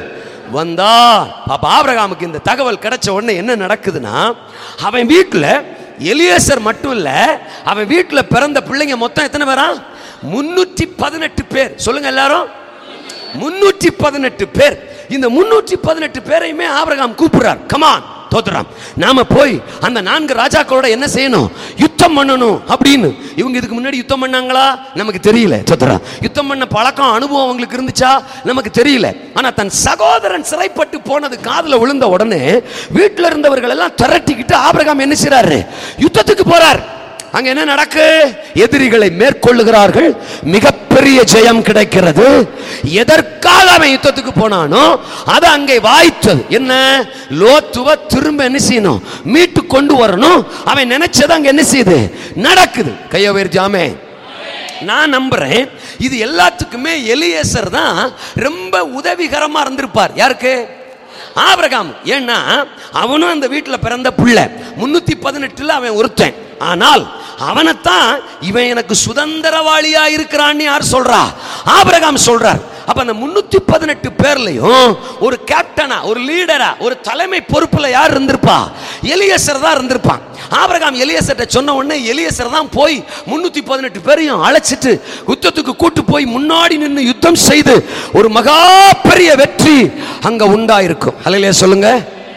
வந்தான் அப்ப ஆபிரகாமுக்கு இந்த தகவல் கிடைச்ச உடனே என்ன நடக்குதுன்னா அவன் வீட்டில் எலியேசர் மட்டும் இல்ல அவன் வீட்டில் பிறந்த பிள்ளைங்க மொத்தம் எத்தனை பேரா முன்னூற்றி பதினெட்டு பேர் சொல்லுங்க எல்லாரும் முன்னூற்றி பதினெட்டு பேர் இந்த முன்னூற்றி பதினெட்டு பேரையுமே ஆபிரகாம் கூப்பிடுறார் கமான் தோத்துறாம் நாம போய் அந்த நான்கு ராஜாக்களோட என்ன செய்யணும் யுத்தம் பண்ணணும் அப்படின்னு இவங்க இதுக்கு முன்னாடி யுத்தம் பண்ணாங்களா நமக்கு தெரியல தோத்துறாம் யுத்தம் பண்ண பழக்கம் அனுபவம் அவங்களுக்கு இருந்துச்சா நமக்கு தெரியல ஆனா தன் சகோதரன் சிறைப்பட்டு போனது காதுல விழுந்த உடனே வீட்டில் இருந்தவர்கள் எல்லாம் திரட்டிக்கிட்டு ஆபிரகாம் என்ன செய்றாரு யுத்தத்துக்கு போறார் அங்க என்ன நடக்கு எதிரிகளை மேற்கொள்ளுகிறார்கள் மிகப்பெரிய ஜெயம் கிடைக்கிறது எதற்காக அவன் யுத்தத்துக்கு போனானோ அது அங்கே வாய்த்தது என்ன லோத்துவ திரும்ப என்ன செய்யணும் மீட்டு கொண்டு வரணும் அவன் நினைச்சது அங்க என்ன செய்யுது நடக்குது கையவேர் ஜாமே நான் நம்புறேன் இது எல்லாத்துக்குமே எலியேசர் தான் ரொம்ப உதவிகரமா இருந்திருப்பார் யாருக்கு ஆபிரகாம் ஏன்னா அவனும் அந்த வீட்டில் பிறந்த புள்ள முன்னூத்தி பதினெட்டுல அவன் ஒருத்தன் ஆனால் அவனைத்தான் இவன் எனக்கு சுதந்திரவாளியா இருக்கிறான்னு யார் சொல்றா ஆபிரகாம் சொல்றார் அப்ப அந்த முன்னூத்தி பதினெட்டு பேர்லயும் ஒரு கேப்டனா ஒரு லீடரா ஒரு தலைமை பொறுப்புல யார் இருந்திருப்பா எலியசர் தான் இருந்திருப்பான் ஆபிரகாம் எலியசர்ட்ட சொன்ன உடனே எலியசர் தான் போய் முன்னூத்தி பதினெட்டு பேரையும் அழைச்சிட்டு யுத்தத்துக்கு கூட்டு போய் முன்னாடி நின்று யுத்தம் செய்து ஒரு மகா பெரிய வெற்றி அங்க உண்டாயிருக்கும் ஹalleluya சொல்லுங்க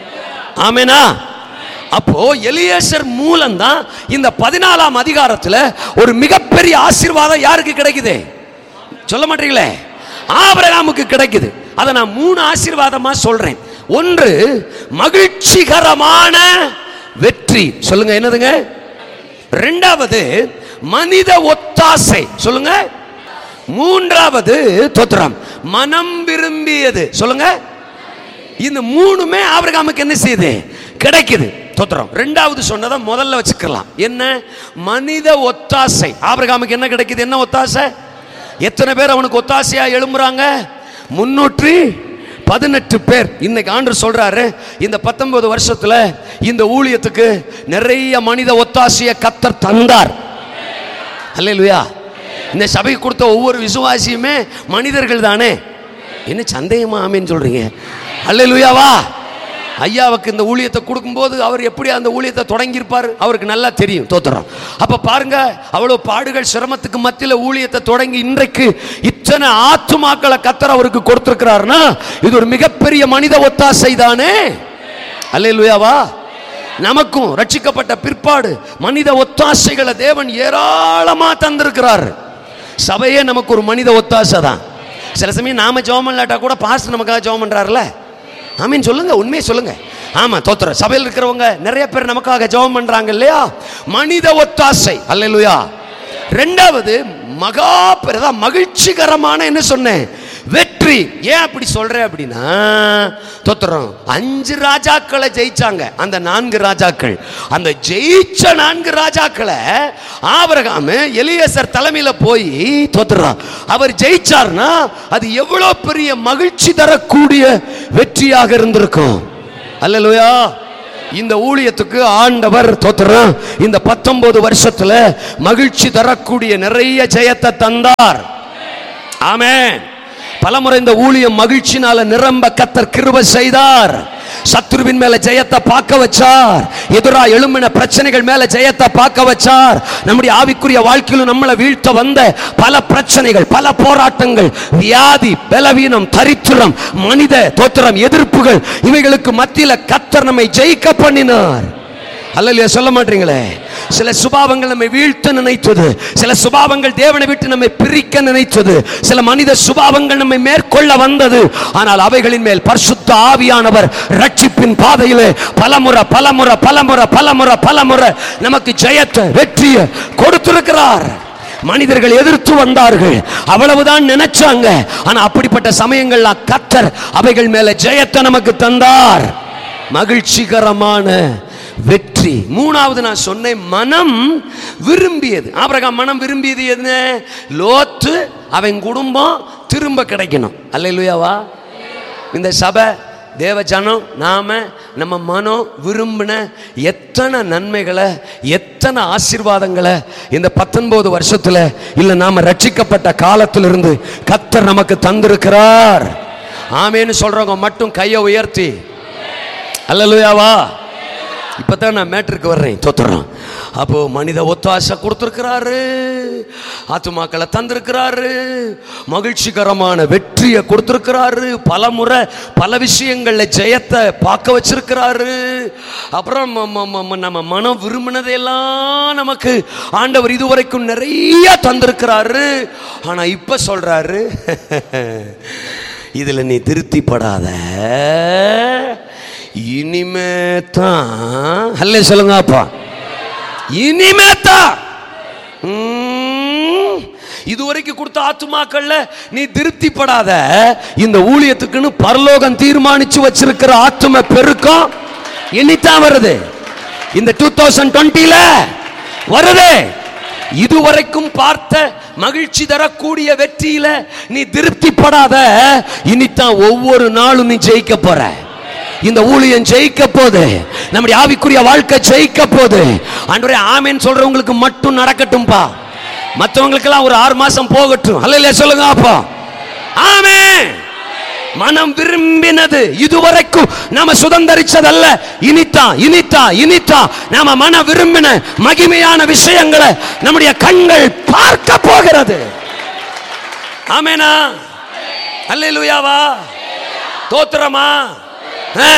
ஆமெனா அப்போ எலியேசர் மூலம் தான் இந்த பதினாலாம் அதிகாரத்துல ஒரு மிகப்பெரிய ஆசீர்வாதம் யாருக்கு கிடைக்குது சொல்ல மாட்டீங்களே ஆபிரகாமுக்கு கிடைக்குது அதை நான் மூணு ஆசீர்வாதமா சொல்றேன் ஒன்று மகிழ்ச்சிகரமான வெற்றி சொல்லுங்க என்னதுங்க ரெண்டாவது மனித ஒத்தாசை சொல்லுங்க மூன்றாவது தோத்திரம் மனம் விரும்பியது சொல்லுங்க இந்த மூணுமே ஆபிரகாமுக்கு என்ன செய்யுது கிடைக்குது தோத்திரம் ரெண்டாவது சொன்னதை முதல்ல வச்சுக்கலாம் என்ன மனித ஒத்தாசை ஆபிரகாமுக்கு என்ன கிடைக்குது என்ன ஒத்தாசை எத்தனை பேர் அவனுக்கு ஒத்தாசையா எழும்புறாங்க முன்னூற்றி பதினெட்டு பேர் இன்னைக்கு ஆண்டு சொல்றாரு இந்த பத்தொன்பது வருஷத்துல இந்த ஊழியத்துக்கு நிறைய மனித ஒத்தாசையை கத்தர் தந்தார் அல்லேலூயா இந்த சபைக்கு கொடுத்த ஒவ்வொரு விசுவாசியுமே மனிதர்கள் தானே என்ன சந்தேகமா ஆமேன்னு சொல்றீங்க அல்லேலூயாவா ஐயாவுக்கு இந்த ஊழியத்தை கொடுக்கும்போது அவர் எப்படி அந்த ஊழியத்தை தொடங்கியிருப்பார் அவருக்கு நல்லா தெரியும் தோத்துறோம் அப்ப பாருங்க அவ்வளவு பாடுகள் சிரமத்துக்கு மத்தியில் ஊழியத்தை தொடங்கி இன்றைக்கு இத்தனை ஆத்துமாக்களை கத்தர் அவருக்கு கொடுத்திருக்கிறாருன்னா இது ஒரு மிகப்பெரிய மனித ஒத்தாசை தானே அல்லேலூயாவா நமக்கும் ரட்சிக்கப்பட்ட பிற்பாடு மனித ஒத்தாசைகளை தேவன் ஏராளமா தந்திருக்கிறார் சபையே நமக்கு ஒரு மனித ஒத்தாசை தான் சில சமயம் நாம ஜெபம் பண்ணலாட்டா கூட பாஸ்டர் நமக்காக ஜெபம் பண்றாருல ஆமீன் சொல்லுங்க உண்மையை சொல்லுங்க ஆமா தோத்துற சபையில் இருக்கிறவங்க நிறைய பேர் நமக்காக ஜெபம் பண்றாங்க இல்லையா மனித ஒத்தாசை அல்லேலூயா ரெண்டாவது மகா பெரிதா மகிழ்ச்சிகரமான என்ன சொன்னேன் வெற்றி ஏன் அப்படி சொல்றேன் அப்படின்னா தோத்துறோம் அஞ்சு ராஜாக்களை ஜெயிச்சாங்க அந்த நான்கு ராஜாக்கள் அந்த ஜெயிச்ச நான்கு ராஜாக்களை ஆபரகாம எலியசர் தலைமையில போய் தோத்துறான் அவர் ஜெயிச்சார்னா அது எவ்வளவு பெரிய மகிழ்ச்சி தரக்கூடிய வெற்றியாக இருந்திருக்கும் அல்லேலூயா இந்த ஊழியத்துக்கு ஆண்டவர் தோத்துறான் இந்த பத்தொன்பது வருஷத்துல மகிழ்ச்சி தரக்கூடிய நிறைய ஜெயத்தை தந்தார் ஆமென் பலமுறை இந்த ஊழியம் மகிழ்ச்சினால நிரம்ப கத்தர் கிருப செய்தார் சத்ருவின் மேல ஜெயத்தை பார்க்க வச்சார் எதிரா எழும்பின பிரச்சனைகள் மேல ஜெயத்தை பார்க்க வச்சார் நம்முடைய ஆவிக்குரிய வாழ்க்கையிலும் நம்மளை வீழ்த்த வந்த பல பிரச்சனைகள் பல போராட்டங்கள் வியாதி பலவீனம் தரித்திரம் மனித தோத்திரம் எதிர்ப்புகள் இவைகளுக்கு மத்தியில கத்தர் நம்மை ஜெயிக்க பண்ணினார் அல்லையா சொல்ல மாட்டீங்களே சில சுபாவங்கள் நம்மை வீழ்த்த நினைத்தது சில சுபாவங்கள் தேவனை விட்டு நம்மை பிரிக்க நினைத்தது சில மனித சுபாவங்கள் நம்மை மேற்கொள்ள வந்தது ஆனால் அவைகளின் மேல் பரிசுத்த ஆவியானவர் ரட்சிப்பின் பாதையிலே பலமுறை பலமுறை பலமுறை பலமுறை பலமுறை நமக்கு ஜெயத்தை வெற்றியை கொடுத்திருக்கிறார் மனிதர்கள் எதிர்த்து வந்தார்கள் அவ்வளவுதான் நினைச்சாங்க ஆனா அப்படிப்பட்ட சமயங்கள்ல கத்தர் அவைகள் மேல ஜெயத்தை நமக்கு தந்தார் மகிழ்ச்சிகரமான வெற்றி மூணாவது நான் சொன்னேன் மனம் விரும்பியது ஆபிரகாம் மனம் விரும்பியது என்ன லோத்து அவன் குடும்பம் திரும்ப கிடைக்கணும் அல்லையா இந்த சபை தேவ ஜனம் நாம நம்ம மனம் விரும்பின எத்தனை நன்மைகளை எத்தனை ஆசீர்வாதங்களை இந்த பத்தொன்பது வருஷத்துல இல்ல நாம ரட்சிக்கப்பட்ட காலத்திலிருந்து கத்தர் நமக்கு தந்திருக்கிறார் ஆமேன்னு சொல்றவங்க மட்டும் கையை உயர்த்தி அல்லலுயாவா இப்பதான் நான் மேட்டருக்கு வர்றேன் தோத்துறோம் அப்போ மனித ஒத்தாசை கொடுத்துருக்கிறாரு ஆத்துமாக்களை தந்திருக்கிறாரு மகிழ்ச்சிகரமான வெற்றியை கொடுத்துருக்கிறாரு பல முறை பல விஷயங்கள்ல ஜெயத்தை பார்க்க வச்சிருக்கிறாரு அப்புறம் ம- ம- ம- நம்ம மனம் விரும்பினதையெல்லாம் நமக்கு ஆண்டவர் இதுவரைக்கும் நிறைய தந்திருக்கிறாரு ஆனா இப்ப சொல்றாரு இதுல நீ திருப்திப்படாத இனிமே தான் அல்ல சொல்லுங்க அப்பா இனிமே தான் ம், இதுவரைக்கும் கொடுத்த ஆத்துமாக்கள்ல நீ திருப்திப்படாத இந்த ஊழியத்துக்குன்னு பரலோகம் தீர்மானிச்சு வச்சிருக்கிற ஆத்தும பெருக்கம் இனித்தான் வருது இந்த டூ தௌசண்ட் டுவெண்ட்டில வருது இதுவரைக்கும் பார்த்த மகிழ்ச்சி தரக்கூடிய வெற்றியில நீ திருப்திப்படாத இனித்தான் ஒவ்வொரு நாளும் நீ ஜெயிக்க போற இந்த ஊழியம் ஜெயிக்க போது நம்முடைய ஆவிக்குரிய வாழ்க்கை ஜெயிக்க போது ஆண்டவரே ஆமேன்னு சொல்றவங்களுக்கு மட்டும் நடக்கட்டும்பா மற்றவங்களுக்கெல்லாம் ஒரு ஆறு மாசம் போகட்டும் அல்ல சொல்லுங்க அப்பா ஆமே மனம் விரும்பினது இதுவரைக்கும் நாம சுதந்தரிச்சதல்ல இனித்தா இனித்தா இனித்தா நாம மன விரும்பின மகிமையான விஷயங்களை நம்முடைய கண்கள் பார்க்க போகிறது ஆமேனா அல்லேலூயாவா தோத்திரமா ஆ.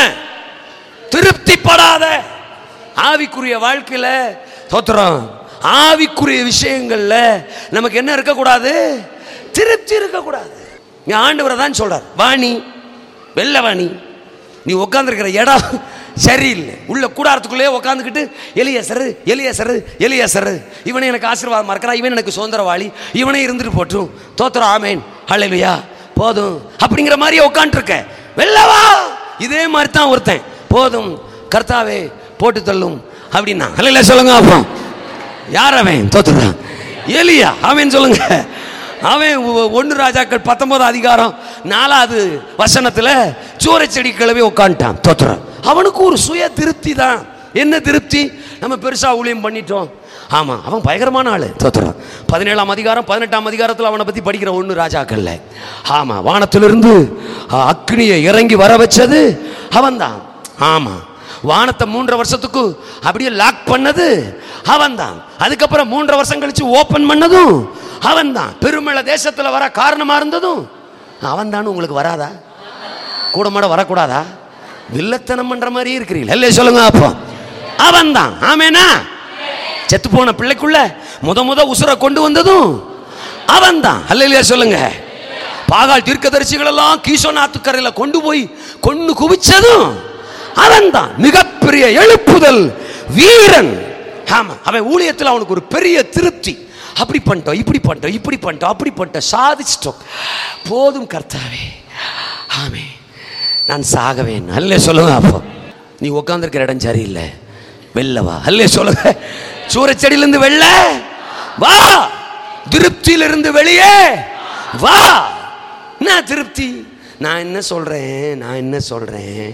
திருப்திப்படாத ஆவிக்குரிய வாழ்க்கையில தோத்திரம் ஆவிக்குரிய விஷயங்கள்ல நமக்கு என்ன இருக்கக்கூடாது திருப்தி இருக்கக்கூடாது இங்க ஆண்டவரை தான் சொல்றார் வாணி வெள்ள வாணி நீ உட்காந்துருக்கிற இடம் சரியில்லை உள்ள கூடாரத்துக்குள்ளே உட்காந்துக்கிட்டு எலிய சரு எலிய சரு எலிய சரு இவனை எனக்கு ஆசீர்வாதமா இருக்கிறா இவன் எனக்கு சுதந்திரவாளி இவனே இருந்துட்டு போட்டும் தோத்திரம் ஆமேன் ஹalleluya போதும் அப்படிங்கிற மாதிரியே உட்காந்துருக்க வெள்ளவா இதே மாதிரி தான் ஒருத்தன் போதும் கர்த்தாவே போட்டு தள்ளும் அப்படின்னா அல்ல சொல்லுங்க அப்போ யார் அவன் தோத்துறான் எலியா அவன் சொல்லுங்க அவன் ஒ- ஒன்று ராஜாக்கள் பத்தொன்பது அதிகாரம் நாலாவது வசனத்துல சூறை செடி கிளவி உட்காந்துட்டான் தோத்துறான் அவனுக்கு ஒரு சுய திருப்தி தான் என்ன திருப்தி நம்ம பெருசா ஊழியம் பண்ணிட்டோம் ஆமா அவன் பயங்கரமான ஆளு தோத்துறான் பதினேழாம் அதிகாரம் பதினெட்டாம் அதிகாரத்தில் அவனை பத்தி படிக்கிற ஒன்று ராஜாக்கள்ல ஆமா வானத்திலிருந்து அ, அக்னியை இறங்கி வர வச்சது அவன்தான் ஆமா வானத்தை மூன்றரை வருஷத்துக்கு அப்படியே லாக் பண்ணது அவன்தான் அதுக்கப்புறம் மூன்றரை வருஷம் கழிச்சு ஓபன் பண்ணதும் அவன்தான் பெருமள தேசத்துல வர காரணமா இருந்ததும் அவன்தான் உங்களுக்கு வராதா கூட மாட வரக்கூடாதா வில்லத்தனம் பண்ற மாதிரி இருக்கிறீங்க இல்லையே சொல்லுங்க அப்போ அவன்தான் ஆமேனா செத்து போன பிள்ளைக்குள்ள முத முத உசுரை கொண்டு வந்ததும் அவன்தான் அல்லையா சொல்லுங்க பாகால் தீர்க்கதரிசிகள் எல்லாம் கீசோநாத்துக்கரையில கொண்டு போய் கொண்டு குவிச்சதும் அவன்தான் மிகப்பெரிய எழுப்புதல் வீரன் ஆமா அவன் ஊழியத்தில் அவனுக்கு ஒரு பெரிய திருப்தி அப்படி பண்ணிட்டோம் இப்படி பண்ணிட்டோம் இப்படி பண்ணிட்டோம் அப்படி பண்ணிட்டோம் சாதிச்சிட்டோம் போதும் கர்த்தாவே ஆமே நான் சாகவேன் அல்ல சொல்லுங்க அப்போ நீ உட்காந்துருக்கிற இடம் சரியில்லை வெளில வா அல்ல சொல்லுங்க சூரச்செடியிலிருந்து வெளில வா திருப்தியிலிருந்து வெளியே வா என்ன திருப்தி நான் என்ன சொல்றேன் நான் என்ன சொல்றேன்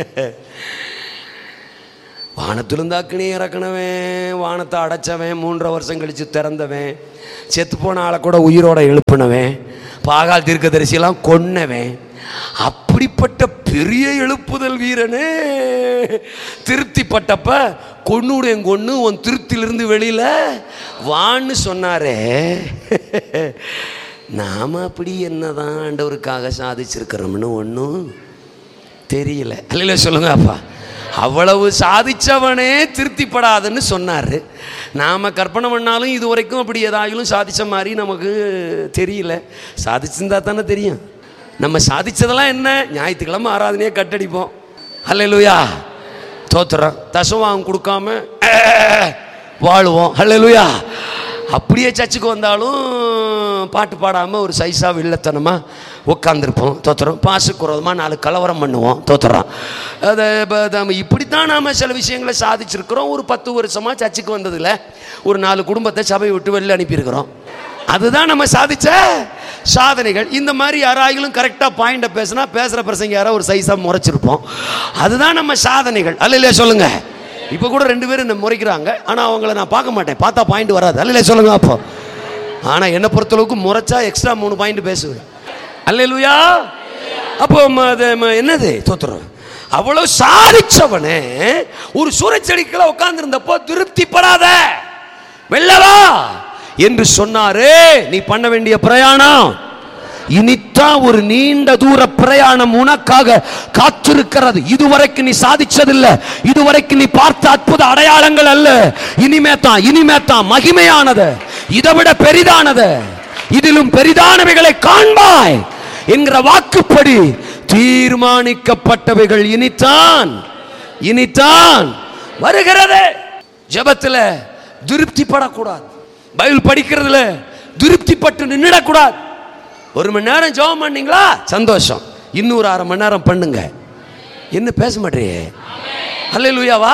வானத்திலிருந்து அக்னி இறக்குனவன் வானத்தை அடைச்சவன் மூன்றரை வருஷம் கழிச்சு திறந்தவன் செத்து போன ஆளை கூட உயிரோட எழுப்புனவன் பாகால் தீர்க்கதரிசியெல்லாம் கொன்னவன் அப்படிப்பட்ட பெரிய எழுப்புதல் வீரனே திருப்திப்பட்டப்ப கொன்னுடைய கொன்னு உன் திருப்தியிலிருந்து வெளியில வான்னு சொன்னாரே நாம அப்படி என்னதான் ஆண்டவருக்காக சாதிச்சிருக்கிறோம்னு ஒன்றும் தெரியல அல்ல சொல்லுங்க அப்பா அவ்வளவு சாதிச்சவனே திருப்திப்படாதுன்னு சொன்னார் நாம் கற்பனை பண்ணாலும் இது வரைக்கும் அப்படி ஏதாயிலும் சாதிச்ச மாதிரி நமக்கு தெரியல சாதிச்சிருந்தா தானே தெரியும் நம்ம சாதிச்சதெல்லாம் என்ன ஞாயிற்றுக்கிழமை ஆராதனையே கட்டடிப்போம் அல்லேலூயா தோத்துறோம் தசவாங்க கொடுக்காம அஹ், வாழுவோம் அல்லேலூயா அப்படியே சர்ச்சுக்கு வந்தாலும் பாட்டு பாடாமல் ஒரு சைஸாக வில்லத்தனமாக உட்காந்துருப்போம் தோத்துறோம் பாசுக்கு விரோதமாக நாலு கலவரம் பண்ணுவோம் தோத்துறோம் அதை இப்போ நம்ம இப்படித்தான் நாம் சில விஷயங்களை சாதிச்சிருக்கிறோம் ஒரு பத்து வருஷமாக சர்ச்சுக்கு வந்ததில் ஒரு நாலு குடும்பத்தை சபையை விட்டு வெளில அனுப்பியிருக்கிறோம் அதுதான் நம்ம சாதிச்ச சாதனைகள் இந்த மாதிரி யாராயிலும் கரெக்டாக பாயிண்டை பேசினா பேசுகிற பிரசங்க யாரோ ஒரு சைஸாக முறைச்சிருப்போம் அதுதான் நம்ம சாதனைகள் அல்ல இல்லையா சொல்லுங்க இப்போ கூட ரெண்டு பேரும் என்ன முறைக்கிறாங்க ஆனால் அவங்கள நான் பார்க்க மாட்டேன் பார்த்தா பாயிண்ட் வராது அல்ல இல்லையா சொல்லுங்க அப்போ ஆனால் என்னை பொறுத்தளவுக்கு முறைச்சா எக்ஸ்ட்ரா மூணு பாயிண்ட் பேசுவேன் அல்ல இல்லையா அப்போ ம- அது ம- என்னது தோத்துறோம் அவ்வளவு சாதிச்சவனே ஒரு சூறைச்செடிக்குள்ள உட்கார்ந்திருந்தப்போ திருப்திப்படாத வெள்ளவா என்று சொன்னாரே நீ பண்ண வேண்டிய பிரயாணம் இனித்தான் ஒரு நீண்ட தூர பிரயாணம் உனக்காக காத்திருக்கிறது இதுவரைக்கும் நீ சாதிச்சதில்ல இதுவரைக்கும் நீ பார்த்த அற்புத அடையாளங்கள் அல்ல இனிமே தான் இனிமே தான் மகிமையானது இதை விட பெரிதானது இதிலும் பெரிதானவைகளை காண்பாய் என்கிற வாக்குப்படி தீர்மானிக்கப்பட்டவைகள் இனித்தான் இனித்தான் வருகிறது ஜெபத்துல திருப்திப்படக்கூடாது பைபிள் படிக்கிறதுல திருப்திப்பட்டு நின்றுடக்கூடாது ஒரு மணி நேரம் ஜெபம் பண்ணீங்களா சந்தோஷம் இன்னொரு அரை மணி நேரம் பண்ணுங்க என்ன பேச மாட்டேயே அல்ல லூயாவா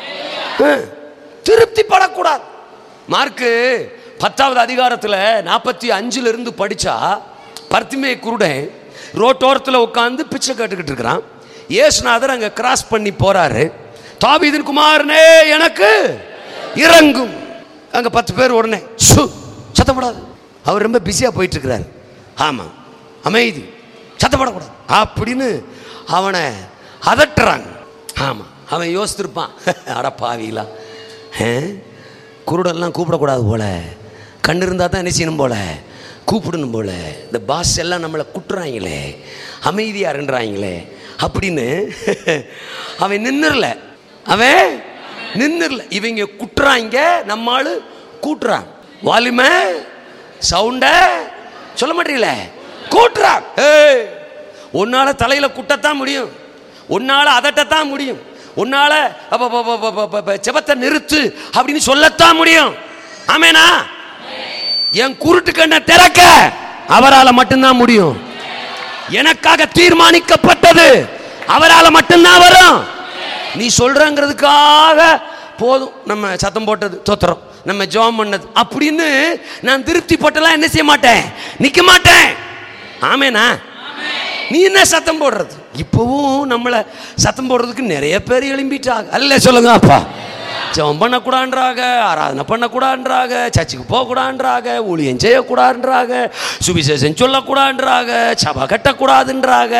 திருப்திப்படக்கூடாது மார்க்கு பத்தாவது அதிகாரத்தில் நாற்பத்தி அஞ்சுல இருந்து படிச்சா பர்த்திமே குருடன் ரோட்டோரத்தில் உட்காந்து பிச்சை கேட்டுக்கிட்டு இருக்கிறான் இயேசுநாதர் அங்கே கிராஸ் பண்ணி போறாரு தாவீதின் குமாரனே எனக்கு இறங்கும் அங்கே பத்து பேர் உடனே சு சத்தப்படாது அவர் ரொம்ப பிஸியாக போயிட்டு இருக்கிறாரு ஆமாம் அமைதி சத்தப்படக்கூடாது அப்படின்னு அவனை அதட்டுறாங்க ஆமாம் அவன் யோசித்திருப்பான் அட பாவிலா குருடெல்லாம் கூப்பிடக்கூடாது போல கண் இருந்தால் தான் என்ன செய்யணும் போல கூப்பிடணும் போல இந்த பாஸ் எல்லாம் நம்மளை குட்டுறாங்களே அமைதியாக இருன்றாங்களே அப்படின்னு அவன் நின்னுறல அவன் நின்னுறல இவங்க குட்டுறாங்க நம்மாள் கூட்டுறான் வால்யூமை சவுண்ட சொல்ல மாட்டீங்களே கூட்டுறான் ஏய் உன்னால தலையில குட்டத்தான் முடியும் உன்னால அதட்டத்தான் முடியும் உன்னால அப்ப, அப்ப, அப்ப, அப்ப, அப்ப, அப்ப, செபத்தை நிறுத்து அப்படின்னு சொல்லத்தான் முடியும் ஆமேனா என் குருட்டு கண்ணை திறக்க அவரால் மட்டும்தான் முடியும் எனக்காக தீர்மானிக்கப்பட்டது அவரால் மட்டும்தான் வரும் நீ சொல்றங்கிறதுக்காக போதும் நம்ம சத்தம் போட்டது தோத்துறோம் நம்ம ஜெபம் பண்ணது அப்படின்னு நான் திருப்தி பட்டெல்லாம் என்ன செய்ய மாட்டேன் நிக்க மாட்டேன் ஆமேனா நீ என்ன சத்தம் போடுறது இப்பவும் நம்மளை சத்தம் போடுறதுக்கு நிறைய பேர் எழும்பிட்டாங்க அல்ல சொல்லுங்க அப்பா ஜெபம் பண்ணக்கூடாதுன்றாங்க ஆராதனை பண்ணக்கூடாதுன்றாங்க சர்ச்சுக்கு போகக்கூடாதுன்றாங்க ஊழியம் செய்யக்கூடாதுன்றாங்க சுவிசேஷம் சொல்லக்கூடாதுன்றாங்க சபை கட்டக்கூடாதுன்றாங்க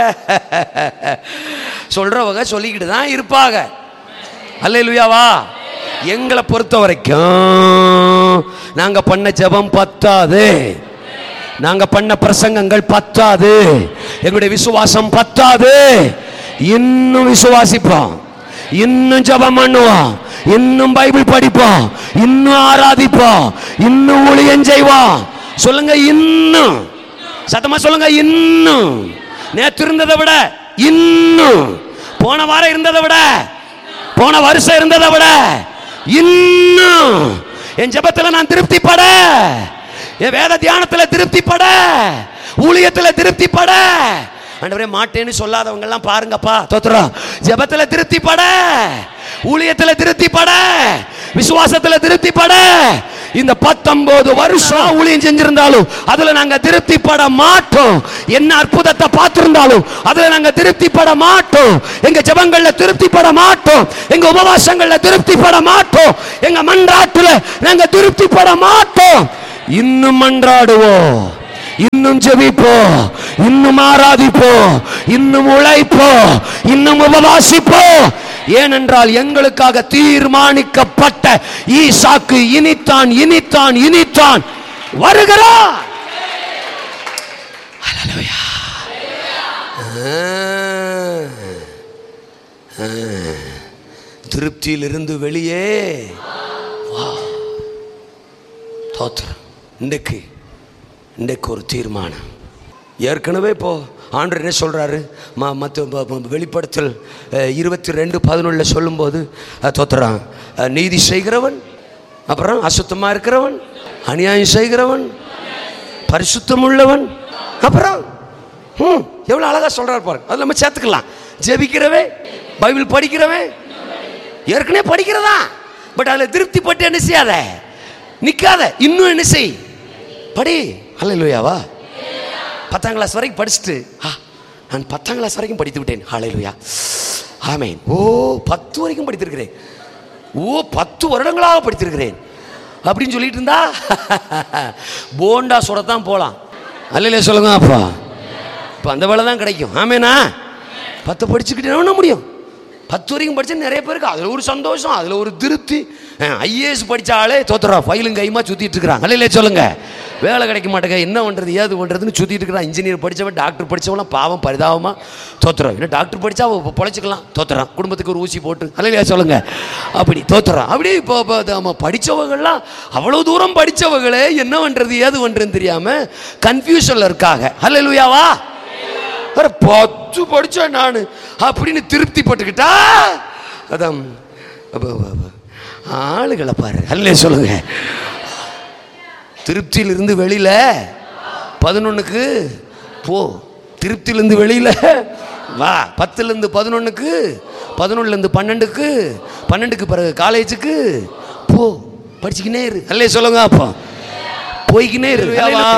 சொல்றவங்க சொல்லிக்கிட்டு தான் இருப்பாங்க அல்லேலூயாவா எங்களை பொறுத்த வரைக்கும் நாங்க பண்ண ஜெபம் பத்தாது நாங்க பண்ண பிரசங்கங்கள் பத்தாது எங்களுடைய விசுவாசம் பத்தாது இன்னும் விசுவாசிப்போம் இன்னும் ஜெபம் பண்ணுவோம் இன்னும் பைபிள் படிப்போம் இன்னும் ஆராதிப்போம் இன்னும் ஊழியம் செய்வோம் சொல்லுங்க இன்னும் சத்தமா சொல்லுங்க இன்னும் நேற்று இருந்ததை விட இன்னும் போன வாரம் இருந்ததை விட போன வருஷம் இருந்ததை விட இன்னும் என் ஜெபத்துல நான் திருப்திப்பட என் வேத தியானத்துல திருப்திப்பட ஊழியத்துல திருப்திப்பட ஆண்டவரே மாட்டேன்னு சொல்லாதவங்க எல்லாம் பாருங்கப்பா தோத்துறோம் ஜெபத்துல திருப்திப்பட ஊழியத்துல திருப்திப்பட விசுவாசத்துல திருப்திப்பட இந்த பத்தொன்பது வருஷம் ஊழியம் செஞ்சிருந்தாலும் அதுல நாங்க திருப்திப்பட மாட்டோம் என்ன அற்புதத்தை பார்த்திருந்தாலும் அதுல நாங்க திருப்திப்பட மாட்டோம் எங்க ஜெபங்கள்ல திருப்திப்பட மாட்டோம் எங்க உபவாசங்கள்ல திருப்திப்பட மாட்டோம் எங்க மன்றாட்டுல நாங்க திருப்திப்பட மாட்டோம் இன்னும் மன்றாடுவோம் இன்னும் ஜெபிப்போம் இன்னும் ஆராதிப்போம் இன்னும் உழைப்போம் இன்னும் உபவாசிப்போம் ஏனென்றால் எங்களுக்காக தீர்மானிக்கப்பட்ட ஈசாக்கு இனித்தான் இனித்தான் இனித்தான் வருகிறார் ஹalleluya. ஆ. ஆ. திருப்தியிலிருந்து வெளியே வா தோத்திரம் இன்றைக்கு இன்றைக்கு ஒரு தீர்மானம் ஏற்கனவே இப்போ ஆண்டவர் என்ன சொல்கிறாரு ம மற்ற ப- ப- வெளிப்படுத்தல் அஹ், இருபத்தி ரெண்டு பதினொன்றில் சொல்லும்போது அஹ், தோத்துறான் அஹ், நீதி செய்கிறவன் அப்புறம் அசுத்தமாக இருக்கிறவன் அநியாயம் செய்கிறவன் பரிசுத்தம் உள்ளவன் அப்புறம் ம் எவ்வளோ அழகாக சொல்கிறார் பாரு அது நம்ம சேர்த்துக்கலாம் ஜெபிக்கிறவே பைபிள் படிக்கிறவே ஏற்கனவே படிக்கிறதா பட் அதில் திருப்தி பட்டு என்ன செய்யாத நிற்காத இன்னும் என்ன செய் படி அல்லையாவா பத்தாம் கிளாஸ் வரைக்கும் படிச்சுட்டு ஆ நான் பத்தாம் கிளாஸ் வரைக்கும் படித்து விட்டேன் ஹalleluya ஆமென் ஓ பத்து வரைக்கும் படித்திருக்கிறேன் ஓ பத்து வருடங்களாக படித்திருக்கிறேன் அப்படின்னு சொல்லிட்டு இருந்தா போண்டா சுடத்தான் போகலாம் அல்லையா சொல்லுங்க அப்பா இப்போ அந்த வேலை தான் கிடைக்கும் ஆமேனா பத்து படிச்சுக்கிட்டு என்ன பண்ண முடியும் பத்து வரைக்கும் படிச்சா நிறைய பேருக்கு அதில் ஒரு சந்தோஷம் அதில் ஒரு திருப்தி ஐஏஎஸ் படித்தாலே தோத்துறா ஃபைலும் கைமா சுற்றிட்டு இருக்கிறாங்க அல்லையிலே சொல்லுங்க வேலை கிடைக்க மாட்டேங்க என்ன பண்ணுறது ஏது பண்ணுறதுன்னு சுற்றிட்டு இருக்கிறான் இன்ஜினியர் படித்தவன் டாக்டர் படித்தவங்களாம் பாவம் பரிதாபமாக தோத்துறோம் இன்னும் டாக்டர் படித்தா பொழைச்சிக்கலாம் தோத்துறான் குடும்பத்துக்கு ஒரு ஊசி போட்டு அல்லையா சொல்லுங்க அப்படி தோத்துறான் அப்படியே இப்போ இப்போ நம்ம படித்தவங்கள்லாம் அவ்வளோ தூரம் படித்தவங்களே என்ன பண்ணுறது ஏது பண்ணுறதுன்னு தெரியாமல் கன்ஃபியூஷனில் இருக்காங்க அல்லையாவா வேற பத்து படிச்சேன் நான் அப்படின்னு திருப்தி பட்டுக்கிட்டா அதான் அப்ப, அப்ப, அப்ப. ஆளுகளை பாரு அல்லே சொல்லுங்க திருப்தியிலிருந்து வெளியில பதினொன்னுக்கு போ திருப்தியிலிருந்து வெளியில வா பத்துலேருந்து பதினொன்றுக்கு பதினொன்றுலேருந்து பன்னெண்டுக்கு பன்னெண்டுக்கு பிறகு காலேஜுக்கு போ படிச்சுக்கினே இரு அல்லே சொல்லுங்க அப்போ போய்க்கினே இரு வா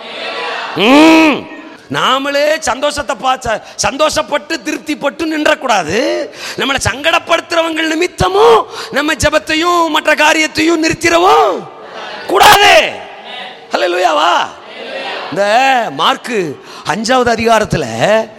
ம். நாமளே சந்தோஷத்தை பார்த்த சந்தோஷப்பட்டு திருப்திப்பட்டு நின்றக்கூடாது நம்மளை சங்கடப்படுத்துறவங்க நிமித்தமும் நம்ம ஜெபத்தையும் மற்ற காரியத்தையும் நிறுத்திடவும் கூடாது ஹalleluyaவா இந்த மார்க்கு அஞ்சாவது அதிகாரத்தில்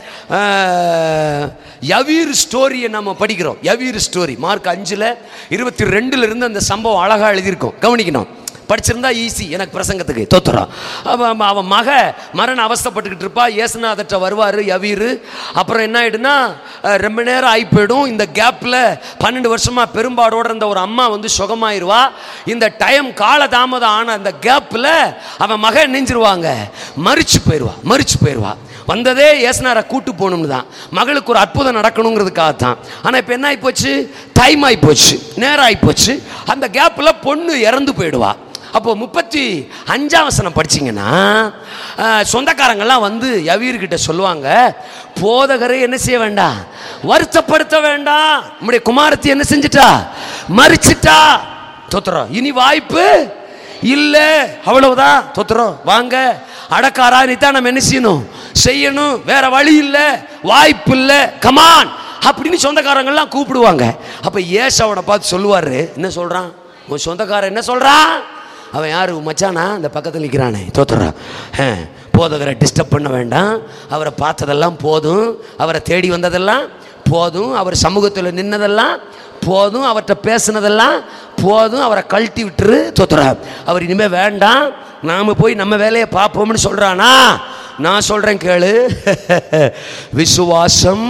யவீர் ஸ்டோரியை நம்ம படிக்கிறோம் யவீர் ஸ்டோரி மார்க் அஞ்சில் இருபத்தி ரெண்டுல இருந்து அந்த சம்பவம் அழகாக எழுதியிருக்கோம் கவனிக்கணும் படிச்சிருந்தா ஈஸி எனக்கு பிரசங்கத்துக்கு தோத்துறான் அவன் அவன் மக மரண அவஸ்தைப்பட்டுக்கிட்டு இருப்பா ஏசுநாதற்ற வருவார் யவீர் அப்புறம் என்ன ஆயிடுனா அஹ், ரொம்ப நேரம் ஆகி போயிடும் இந்த கேப்பில் பன்னெண்டு வருஷமாக பெரும்பாடோட இருந்த ஒரு அம்மா வந்து சுகமாயிருவா இந்த டைம் காலதாமதம் ஆன அந்த கேப்பில் அவன் மக நெஞ்சிருவாங்க மறிச்சு போயிடுவா மறிச்சு போயிடுவா வந்ததே ஏசுனாரை கூட்டு போகணும்னு தான் மகளுக்கு ஒரு அற்புதம் நடக்கணுங்கிறதுக்காக தான் ஆனால் இப்போ என்ன ஆகிப்போச்சு டைம் ஆகிப்போச்சு நேரம் ஆகிப்போச்சு அந்த கேப்பில் பொண்ணு இறந்து போயிடுவா அப்போ முப்பத்தி அஞ்சாம் வசனம் படிச்சீங்கன்னா அஹ், சொந்தக்காரங்கெல்லாம் வந்து யவீர்கிட்ட சொல்லுவாங்க போதகரை என்ன செய்ய வேண்டாம் வருத்தப்படுத்த வேண்டாம் நம்முடைய குமாரத்தி என்ன செஞ்சிட்டா மறிச்சிட்டா தோத்துறோம் இனி வாய்ப்பு இல்ல அவ்வளவுதான் தோத்துறோம் வாங்க அடக்காரா தான் நம்ம என்ன செய்யணும் செய்யணும் வேற வழி இல்ல வாய்ப்பு இல்ல கமான் அப்படின்னு சொந்தக்காரங்கெல்லாம் கூப்பிடுவாங்க அப்ப ஏசாவனை பார்த்து சொல்லுவாரு என்ன சொல்றான் உன் சொந்தக்காரன் என்ன சொல்றான் அவன் யாரு உன் மச்சானா அந்த பக்கத்தில் நிற்கிறானே தோத்துறான் போதகரை டிஸ்டர்ப் பண்ண வேண்டாம் அவரை பார்த்ததெல்லாம் போதும் அவரை தேடி வந்ததெல்லாம் போதும் அவர் சமூகத்தில் நின்னதெல்லாம் போதும் அவர்கிட்ட பேசுனதெல்லாம் போதும் அவரை கழட்டி விட்டுரு தோத்துறார் அவர் இனிமேல் வேண்டாம் நாம் போய் நம்ம வேலையை பார்ப்போம்னு சொல்கிறானா நான் சொல்கிறேன் கேளு விசுவாசம்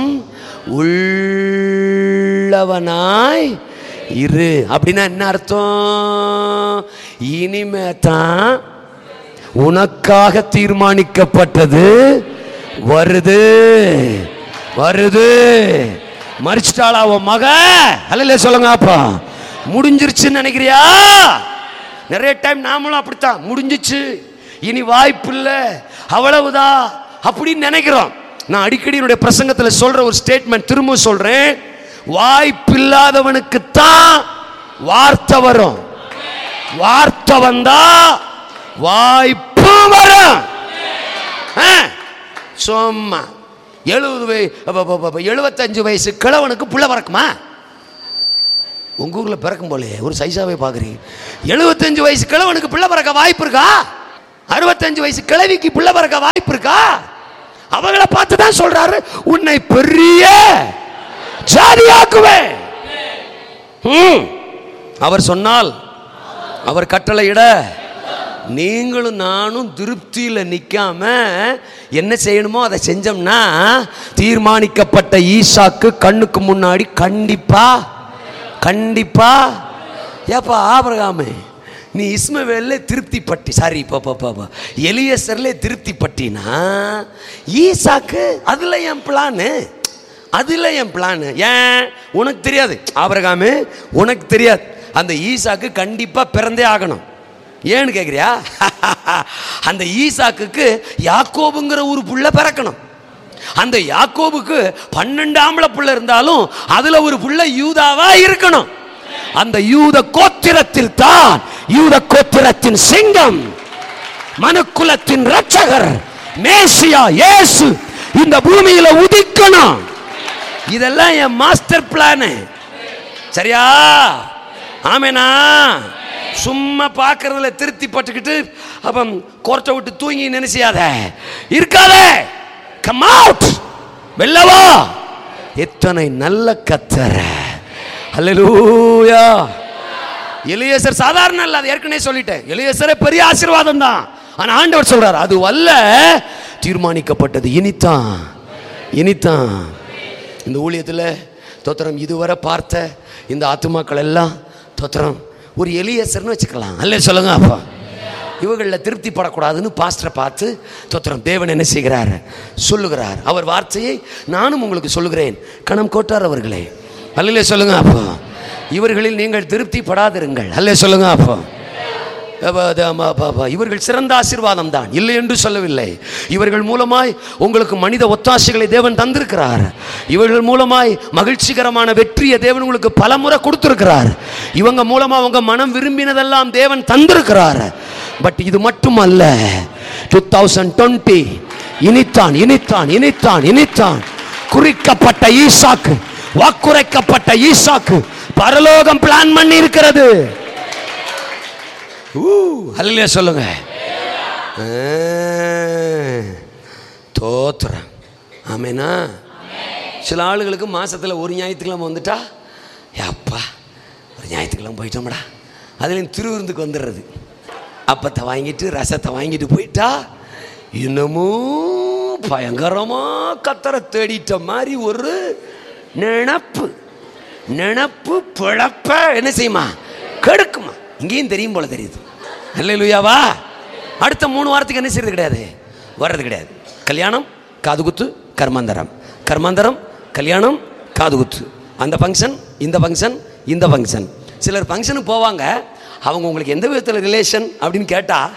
உள்ளவனாய் இரு அப்படின்னா என்ன அர்த்தம் இனிமே தான் உனக்காக தீர்மானிக்கப்பட்டது வருது வருது மறிச்சிட்டாளா உன் மக அல்ல சொல்லுங்க அப்பா முடிஞ்சிருச்சுன்னு நினைக்கிறியா நிறைய டைம் நாமளும் அப்படித்தான் முடிஞ்சிச்சு இனி வாய்ப்பு இல்லை அவ்வளவுதான் அப்படின்னு நினைக்கிறோம் நான் அடிக்கடி என்னுடைய பிரசங்கத்தில் சொல்ற ஒரு ஸ்டேட்மெண்ட் திரும்ப சொல்றேன் வாய்ப்பில்லாதவனுக்கு தான் வார்த்தை வரும் வார்த்தை வந்தா வாய்ப்பு வரும் ஆ, சும்மா எழுபது வய அப்ப, அப்ப, அப்ப, எழுபத்தஞ்சு வயசு கிழவனுக்கு புள்ள பிறக்குமா உங்க ஊர்ல பிறக்கும் போலே ஒரு சைஸாவே பாக்குறீங்க எழுபத்தஞ்சு வயசு கிழவனுக்கு பிள்ளை பிறக்க வாய்ப்பு இருக்கா அறுபத்தஞ்சு வயசு கிழவிக்கு பிள்ளை பிறக்க வாய்ப்பு இருக்கா அவங்கள பார்த்து தான் சொல்றாரு உன்னை பெரிய ஜாதியாக்குவேன் ம். அவர் சொன்னால் அவர் கட்டளையிட நீங்களும் நானும் திருப்தியில் நிற்காம என்ன செய்யணுமோ அதை செஞ்சோம்னா தீர்மானிக்கப்பட்ட ஈசாக்கு கண்ணுக்கு முன்னாடி கண்டிப்பா கண்டிப்பா ஏப்பா ஆபிரகாமே நீ இஸ்மவேல்ல திருப்தி பட்டி சாரி பாப்பா எலியசர்ல திருப்தி பட்டினா ஈசாக்கு அதுல என் பிளானு அதுல என் பிளானு ஏன் உனக்கு தெரியாது ஆபிரகாமே உனக்கு தெரியாது அந்த ஈசாக்கு கண்டிப்பா பிறந்தே ஆகணும் ஏன்னு கேக்குறியா அந்த ஈசாக்குக்கு யாக்கோபுங்கிற ஒரு புள்ள பிறக்கணும் அந்த யாக்கோபுக்கு பன்னெண்டு ஆம்பளை புள்ள இருந்தாலும் அதுல ஒரு புள்ள யூதாவா இருக்கணும் அந்த யூத கோத்திரத்தில் தான் யூத கோத்திரத்தின் சிங்கம் மனுக்குலத்தின் ரட்சகர் மேசியா இயேசு இந்த பூமியில உதிக்கணும் இதெல்லாம் என் மாஸ்டர் பிளானு சரியா ஆமேனா சும்மா பார்க்கறதுல திருப்தி பட்டுக்கிட்டு அப்ப கோர்ட்டை விட்டு தூங்கி நினைச்சியாத இருக்காதே கம் அவுட் வெல்லவா எத்தனை நல்ல கத்தர அல்லேலூயா எலியேசர் சாதாரண இல்ல அது ஏற்கனவே சொல்லிட்டேன் எலியேசரே பெரிய ஆசீர்வாதம் தான் ஆனா ஆண்டவர் சொல்றார் அது வல்ல தீர்மானிக்கப்பட்டது இனித்தான் இனித்தான் இந்த ஊழியத்தில் தோத்திரம் இதுவரை பார்த்த இந்த ஆத்துமாக்கள் எல்லாம் தோத்திரம் ஒரு எலியேசர்னு வச்சுக்கலாம் அல்ல சொல்லுங்க அப்பா இவங்களில் திருப்தி படக்கூடாதுன்னு பாஸ்டரை பார்த்து தோத்திரம் தேவன் என்ன செய்கிறார் சொல்லுகிறார் அவர் வார்த்தையை நானும் உங்களுக்கு சொல்லுகிறேன் கணம் கோட்டார் அவர்களே அல்ல சொல்லுங்க அப்போ இவர்களில் நீங்கள் திருப்தி படாதிருங்கள் அல்ல சொல்லுங்க அப்போ அப்ப அது ஆமா, அப்ப, அப்ப, இவர்கள் சிறந்த ஆசீர்வாதம் தான் இல்லை என்று சொல்லவில்லை இவர்கள் மூலமாய் உங்களுக்கு மனித ஒத்தாசைகளை தேவன் தந்திருக்கிறார் இவர்கள் மூலமாய் மகிழ்ச்சிகரமான வெற்றியை தேவன் உங்களுக்கு பல முறை கொடுத்திருக்கிறார் இவங்க மூலமா உங்க மனம் விரும்பினதெல்லாம் தேவன் தந்திருக்கிறார் பட் இது மட்டும் அல்ல டூ தௌசண்ட் டுவெண்ட்டி இனித்தான் இனித்தான் இனித்தான் இனித்தான் குறிக்கப்பட்ட ஈசாக்கு வாக்குரைக்கப்பட்ட ஈசாக்கு பரலோகம் பிளான் பண்ணி இருக்கிறது அல்லையா சொல்லுங்க ஆ, தோத்துறேன் ஆமேனா சில ஆளுகளுக்கு மாசத்துல ஒரு ஞாயிற்றுக்கிழமை வந்துட்டா அப்பா ஒரு ஞாயிற்றுக்கிழமை போயிட்டோம்டா அதுலேயும் திருவிருந்துக்கு வந்துடுறது அப்பத்தை வாங்கிட்டு ரசத்தை வாங்கிட்டு போயிட்டா இன்னமும் பயங்கரமா கத்தரை தேடிட்ட மாதிரி ஒரு நினப்பு நினப்பு பிழப்ப என்ன செய்யுமா கெடுக்குமா இங்கேயும் தெரியும் போல தெரியுது அல்லையா அடுத்த மூணு வாரத்துக்கு என்ன செய்யறது கிடையாது வர்றது கிடையாது கல்யாணம் காதுகுத்து கர்மாந்தரம் கர்மாந்தரம் கல்யாணம் காதுகுத்து அந்த ஃபங்க்ஷன் இந்த ஃபங்க்ஷன் இந்த ஃபங்க்ஷன் சிலர் ஃபங்க்ஷனுக்கு போவாங்க அவங்க உங்களுக்கு எந்த விதத்தில் ரிலேஷன் அப்படின்னு கேட்டால்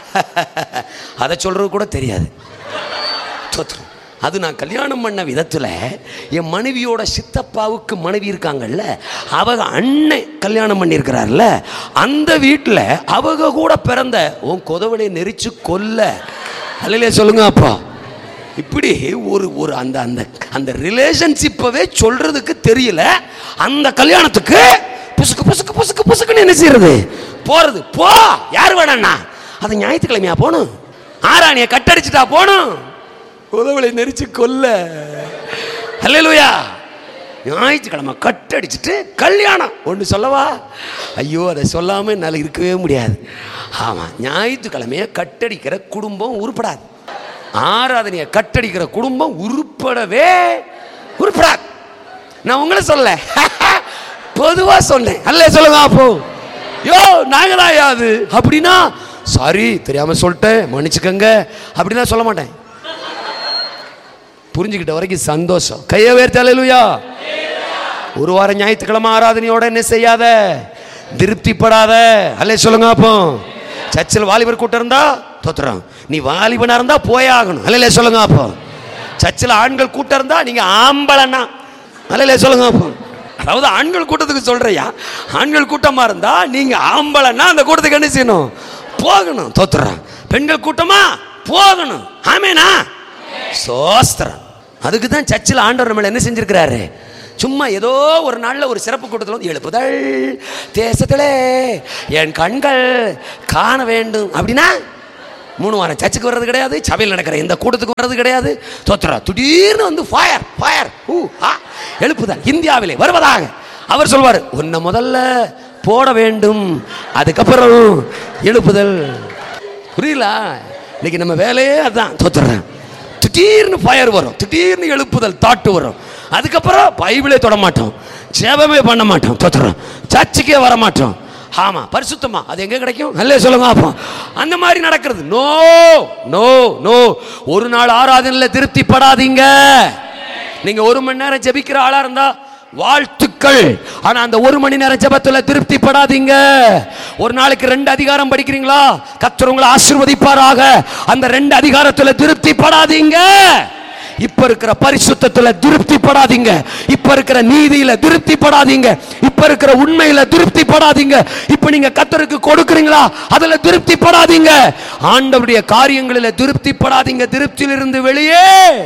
அதை சொல்கிறது கூட தெரியாது தோத்துரும் அது நான் கல்யாணம் பண்ண விதத்தில் என் மனைவியோட சித்தப்பாவுக்கு மனைவி இருக்காங்கல்ல அவங்க அண்ணன் கல்யாணம் பண்ணியிருக்கிறார்ல அந்த வீட்டில் அவங்க கூட பிறந்த உன் கொதவனை நெரிச்சு கொல்ல அல்லையா சொல்லுங்க அப்பா இப்படி ஒரு ஒரு அந்த அந்த அந்த ரிலேஷன்ஷிப்பவே சொல்றதுக்கு தெரியல அந்த கல்யாணத்துக்கு புசுக்கு புசுக்கு புசுக்கு புசுக்குன்னு என்ன செய்யறது போறது போ யார் வேணாண்ணா அது ஞாயிற்றுக்கிழமையா போகணும் ஆராணிய கட்டடிச்சுட்டா போகணும் உதவலை நெரிச்சு கொல்ல அல்லேலூயா ஞாயிற்றுக்கிழமை கட்டடிச்சிட்டு கல்யாணம் ஒன்று சொல்லவா ஐயோ அதை சொல்லாமல் என்னால் இருக்கவே முடியாது ஆமாம் ஞாயிற்றுக்கிழமையை கட்டடிக்கிற குடும்பம் உருப்படாது ஆராதனையை கட்டடிக்கிற குடும்பம் உருப்படவே உருப்படாது நான் உங்களை சொல்ல பொதுவா சொன்னேன் அல்ல சொல்லுங்க அப்போ யோ நாங்களா யாது அப்படின்னா சாரி தெரியாம சொல்லிட்டேன் மன்னிச்சுக்கங்க அப்படின்னா சொல்ல மாட்டேன் புரிஞ்சுக்கிட்ட வரைக்கும் சந்தோஷம் கையை வேர்த்தலையா ஒரு வாரம் ஞாயிற்றுக்கிழமை ஆராதனையோட என்ன செய்யாத திருப்திப்படாத அல்ல சொல்லுங்க அப்போ சர்ச்சில் வாலிபர் கூட்டம் இருந்தா தோத்துறோம் நீ வாலிபனா இருந்தா போயே ஆகணும் அல்ல சொல்லுங்க அப்போ சர்ச்சில் ஆண்கள் கூட்டம் இருந்தா நீங்க ஆம்பளன்னா அல்ல சொல்லுங்க அப்போ அதாவது ஆண்கள் கூட்டத்துக்கு சொல்றியா ஆண்கள் கூட்டமா இருந்தா நீங்க ஆம்பளன்னா அந்த கூட்டத்துக்கு என்ன செய்யணும் போகணும் தோத்துறோம் பெண்கள் கூட்டமா போகணும் ஆமேனா சோஸ்திரம் அதுக்கு தான் சர்ச்சில் ஆண்டவர் நம்மளை என்ன செஞ்சிருக்கிறாரு சும்மா ஏதோ ஒரு நாளில் ஒரு சிறப்பு கூட்டத்தில் வந்து எழுப்புதல் தேசத்திலே என் கண்கள் காண வேண்டும் அப்படின்னா மூணு வாரம் சர்ச்சுக்கு வர்றது கிடையாது சபையில் நடக்கிற இந்த கூட்டத்துக்கு வர்றது கிடையாது தோத்துறா திடீர்னு வந்து ஃபயர் ஃபயர் ஊ ஆ எழுப்புதல் இந்தியாவிலே வருவதாக அவர் சொல்வார் உன்னை முதல்ல போட வேண்டும் அதுக்கப்புறம் எழுப்புதல் புரியல இன்னைக்கு நம்ம வேலையே அதான் தோத்துறேன் திடீர்னு ஃபயர் வரும் திடீர்னு எழுப்புதல் தாட்டு வரும் அதுக்கப்புறம் பைபிளே தொட மாட்டோம் ஜெபமே பண்ண மாட்டோம் தோத்துறோம் சர்ச்சுக்கே வர மாட்டோம் ஆமா பரிசுத்தமா அது எங்க கிடைக்கும் நல்ல சொல்லுங்க அப்போ அந்த மாதிரி நடக்கிறது நோ நோ நோ ஒரு நாள் ஆராதனையில் திருப்திப்படாதீங்க நீங்க ஒரு மணி நேரம் ஜெபிக்கிற ஆளா இருந்தா வாழ்த்துக்கள் ஆனா அந்த ஒரு மணி நேரம் ஜெபத்துல திருப்திப்படாதீங்க ஒரு நாளைக்கு ரெண்டு அதிகாரம் படிக்கிறீங்களா கர்த்தர் உங்களை ஆசீர்வதிப்பாராக அந்த ரெண்டு அதிகாரத்துல திருப்திப்படாதீங்க இப்ப இருக்கிற பரிசுத்தத்துல திருப்திப்படாதீங்க இப்ப இருக்கிற நீதியில திருப்திப்படாதீங்க இப்ப இருக்கிற உண்மையில திருப்திப்படாதீங்க இப்ப நீங்க கத்தருக்கு கொடுக்குறீங்களா அதுல திருப்திப்படாதீங்க ஆண்டவருடைய காரியங்களில திருப்திப்படாதீங்க திருப்தியிலிருந்து வெளியே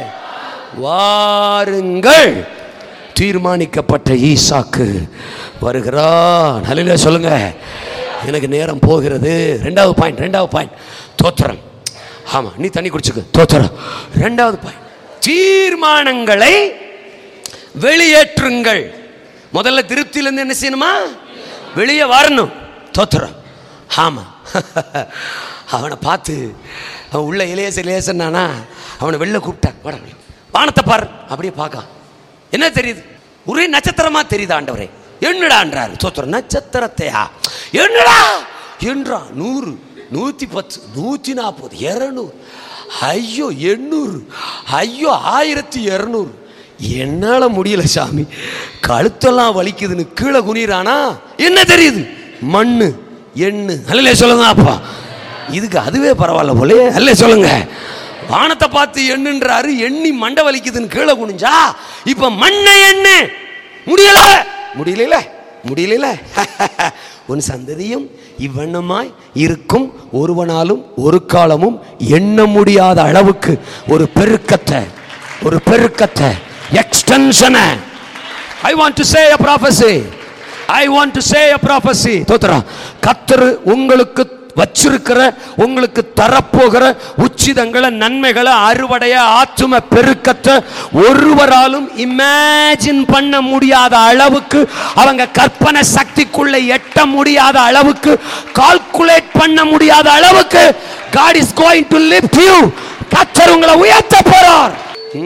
வாருங்கள் தீர்மானிக்கப்பட்ட ஈசாக்கு வருகிறான் ஹalleluya சொல்லுங்க எனக்கு நேரம் போகிறது ரெண்டாவது பாயிண்ட் ரெண்டாவது பாயிண்ட் தோத்திரம் ஆமா நீ தண்ணி குடிச்சுக்க தோத்திரம் ரெண்டாவது பாயிண்ட் தீர்மானங்களை வெளியேற்றுங்கள் முதல்ல திருப்தியிலேருந்து என்ன செய்யணுமா வெளியே வரணும் தோத்துறோம் ஆமாம் அவனை பார்த்து அவன் உள்ள இளையச இளையசன்னானா அவனை வெளில கூப்பிட்டான் வாடா வெளில. வானத்தை பார் அப்படியே பார்க்கான் என்ன தெரியுது ஒரே நட்சத்திரமா தெரியுது ஆண்டவரே என்னடான்றாரு தோத்துறோம் நட்சத்திரத்தையா என்னடா என்றான் நூறு நூற்றி பத்து நூற்றி நாற்பது இரநூறு ஐயோ எண்ணூறு ஐயோ ஆயிரத்தி இரநூறு என்னால் முடியல சாமி கழுத்தெல்லாம் வலிக்குதுன்னு கீழே குனிறானா என்ன தெரியுது மண்ணு எண்ணு அல்ல சொல்லுங்க அப்பா இதுக்கு அதுவே பரவாயில்ல போலே அல்ல சொல்லுங்க வானத்தை பார்த்து எண்ணுன்றாரு எண்ணி மண்டை வலிக்குதுன்னு கீழே குனிஞ்சா இப்ப மண்ணை எண்ணு முடியல முடியல முடியல உன் சந்ததியும் இவ்வண்ணமாய் இருக்கும் ஒருவனாலும் ஒரு காலமும் எண்ண முடியாத அளவுக்கு ஒரு பெருக்கத்தை ஒரு பெருக்கத்தை எக்ஸ்டென்ஷனை I want to say a prophecy I want to say a prophecy தோத்துறா கத்தர் உங்களுக்கு வச்சிருக்கிற உங்களுக்கு தரப்போகிற உச்சிதங்களை நன்மைகளை அறுவடைய ஆத்தும பெருக்கத்தை ஒருவராலும் இமேஜின் பண்ண முடியாத அளவுக்கு அவங்க கற்பனை சக்திக்குள்ள எட்ட முடியாத அளவுக்கு கால்குலேட் பண்ண முடியாத அளவுக்கு God is going to lift you கத்தர் உங்களை உயர்த்த போறார்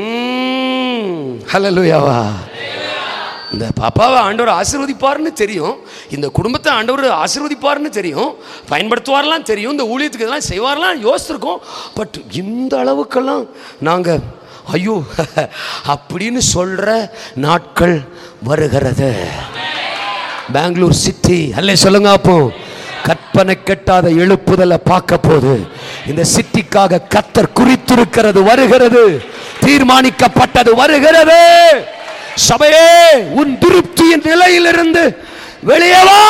ஹalleluyaவா இந்த பாப்பாவை ஆண்டவர் ஆசீர்வதிப்பார்னு தெரியும் இந்த குடும்பத்தை ஆண்டவர் ஆசீர்வதிப்பார்னு தெரியும் பயன்படுத்துவார்லாம் தெரியும் இந்த ஊழியத்துக்கு இதெல்லாம் செய்வார்லாம் யோசிச்சிருக்கோம் பட் இந்த அளவுக்கெல்லாம் நாங்கள் ஐயோ அப்படின்னு சொல்கிற நாட்கள் வருகிறது பெங்களூர் சிட்டி அல்லே சொல்லுங்க அப்போ கற்பனை கெட்டாத எழுப்புதலை பார்க்க போது இந்த சிட்டிக்காக கத்தர் குறித்திருக்கிறது வருகிறது தீர்மானிக்கப்பட்டது வருகிறது சபையே உன் திருப்தியின் நிலையிலிருந்து வெளியே வா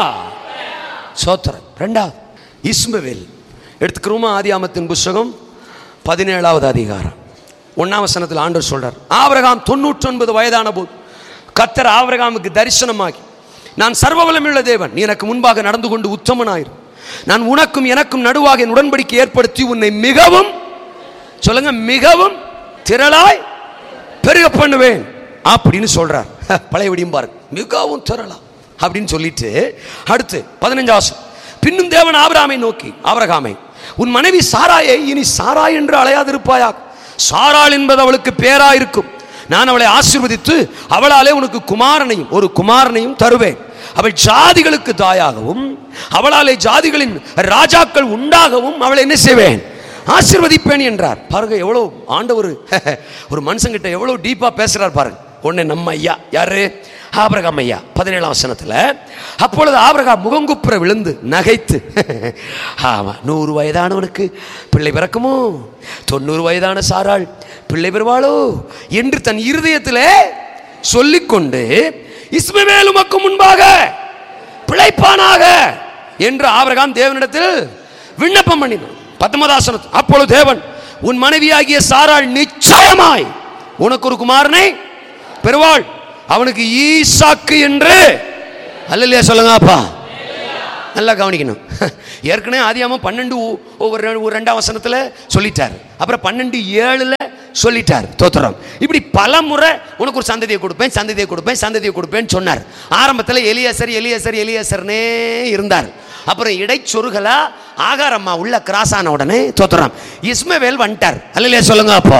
சோத்திரம் ரெண்டாவது இஸ்மவேல் எடுத்துக்கிறோமா ஆதியாமத்தின் புஸ்தகம் பதினேழாவது அதிகாரம் ஒன்னாம் வசனத்தில் ஆண்டவர் சொல்றார் ஆபிரகாம் தொண்ணூற்றி ஒன்பது வயதான போது கத்தர் ஆபிரகாமுக்கு தரிசனமாகி நான் சர்வவலமுள்ள தேவன் நீ எனக்கு முன்பாக நடந்து கொண்டு உத்தமனாயிரு நான் உனக்கும் எனக்கும் நடுவாக என் உடன்படிக்கை ஏற்படுத்தி உன்னை மிகவும் சொல்லுங்க மிகவும் திரளாய் பெருக பண்ணுவேன் அப்படின்னு சொல்றார் பழைய விடியும் பாருங்க மிகவும் திரளாம் அப்படின்னு சொல்லிட்டு அடுத்து பதினஞ்சாவது பின்னும் தேவன் ஆபிரகாமை நோக்கி ஆபிரகாமை உன் மனைவி சாராயை இனி சாராய் என்று அலையாதிருப்பாயாக சாராள் என்பது அவளுக்கு பேரா இருக்கும் நான் அவளை ஆசீர்வதித்து அவளாலே உனக்கு குமாரனையும் ஒரு குமாரனையும் தருவேன் அவள் ஜாதிகளுக்கு தாயாகவும் அவளாலே ஜாதிகளின் ராஜாக்கள் உண்டாகவும் அவளை என்ன செய்வேன் ஆசீர்வதிப்பேன் என்றார் பாருங்க எவ்வளோ ஆண்டவர் ஒரு மனுஷங்கிட்ட எவ்வளோ டீப்பாக பேசுறார் பாருங்க உடனே நம்ம ஐயா யாரு ஆபிரகாம் ஐயா பதினேழாம் வசனத்தில் அப்பொழுது ஆபிரகாம் முகங்குப்புற விழுந்து நகைத்து ஆமா நூறு வயதானவனுக்கு பிள்ளை பிறக்குமோ தொண்ணூறு வயதான சாராள் பிள்ளை பெறுவாளோ என்று தன் இருதயத்தில் சொல்லிக்கொண்டு இஸ்மவேல் உமக்கு முன்பாக பிழைப்பானாக என்று ஆபிரகாம் தேவனிடத்தில் விண்ணப்பம் பண்ணினான் பத்தொன்பதாசனம் அப்பொழுது தேவன் உன் மனைவியாகிய சாராள் நிச்சயமாய் உனக்கு ஒரு குமாரனை பெறுவாள் அவனுக்கு ஈசாக்கு என்று அல்லையா சொல்லுங்க அப்பா நல்லா கவனிக்கணும் ஏற்கனவே ஆதியாமம் பன்னெண்டு ஒ- ஒவ்வொரு ரெ- ஒரு ரெண்டாம் வசனத்தில் சொல்லிட்டார் அப்புறம் பன்னெண்டு ஏழுல சொல்லிட்டார் தோத்திரம் இப்படி பல முறை உனக்கு ஒரு சந்ததியை கொடுப்பேன் சந்ததியை கொடுப்பேன் சந்ததியை கொடுப்பேன்னு சொன்னார் ஆரம்பத்தில் எலியசர் எலியசர் எலியசர்னே இருந்தார் அப்புறம் இடைச்சொருகலா ஆகாரம்மா உள்ள கிராஸ் ஆன உடனே தோத்துறான் இஸ்மவேல் வந்துட்டார் அல்லையா சொல்லுங்க அப்போ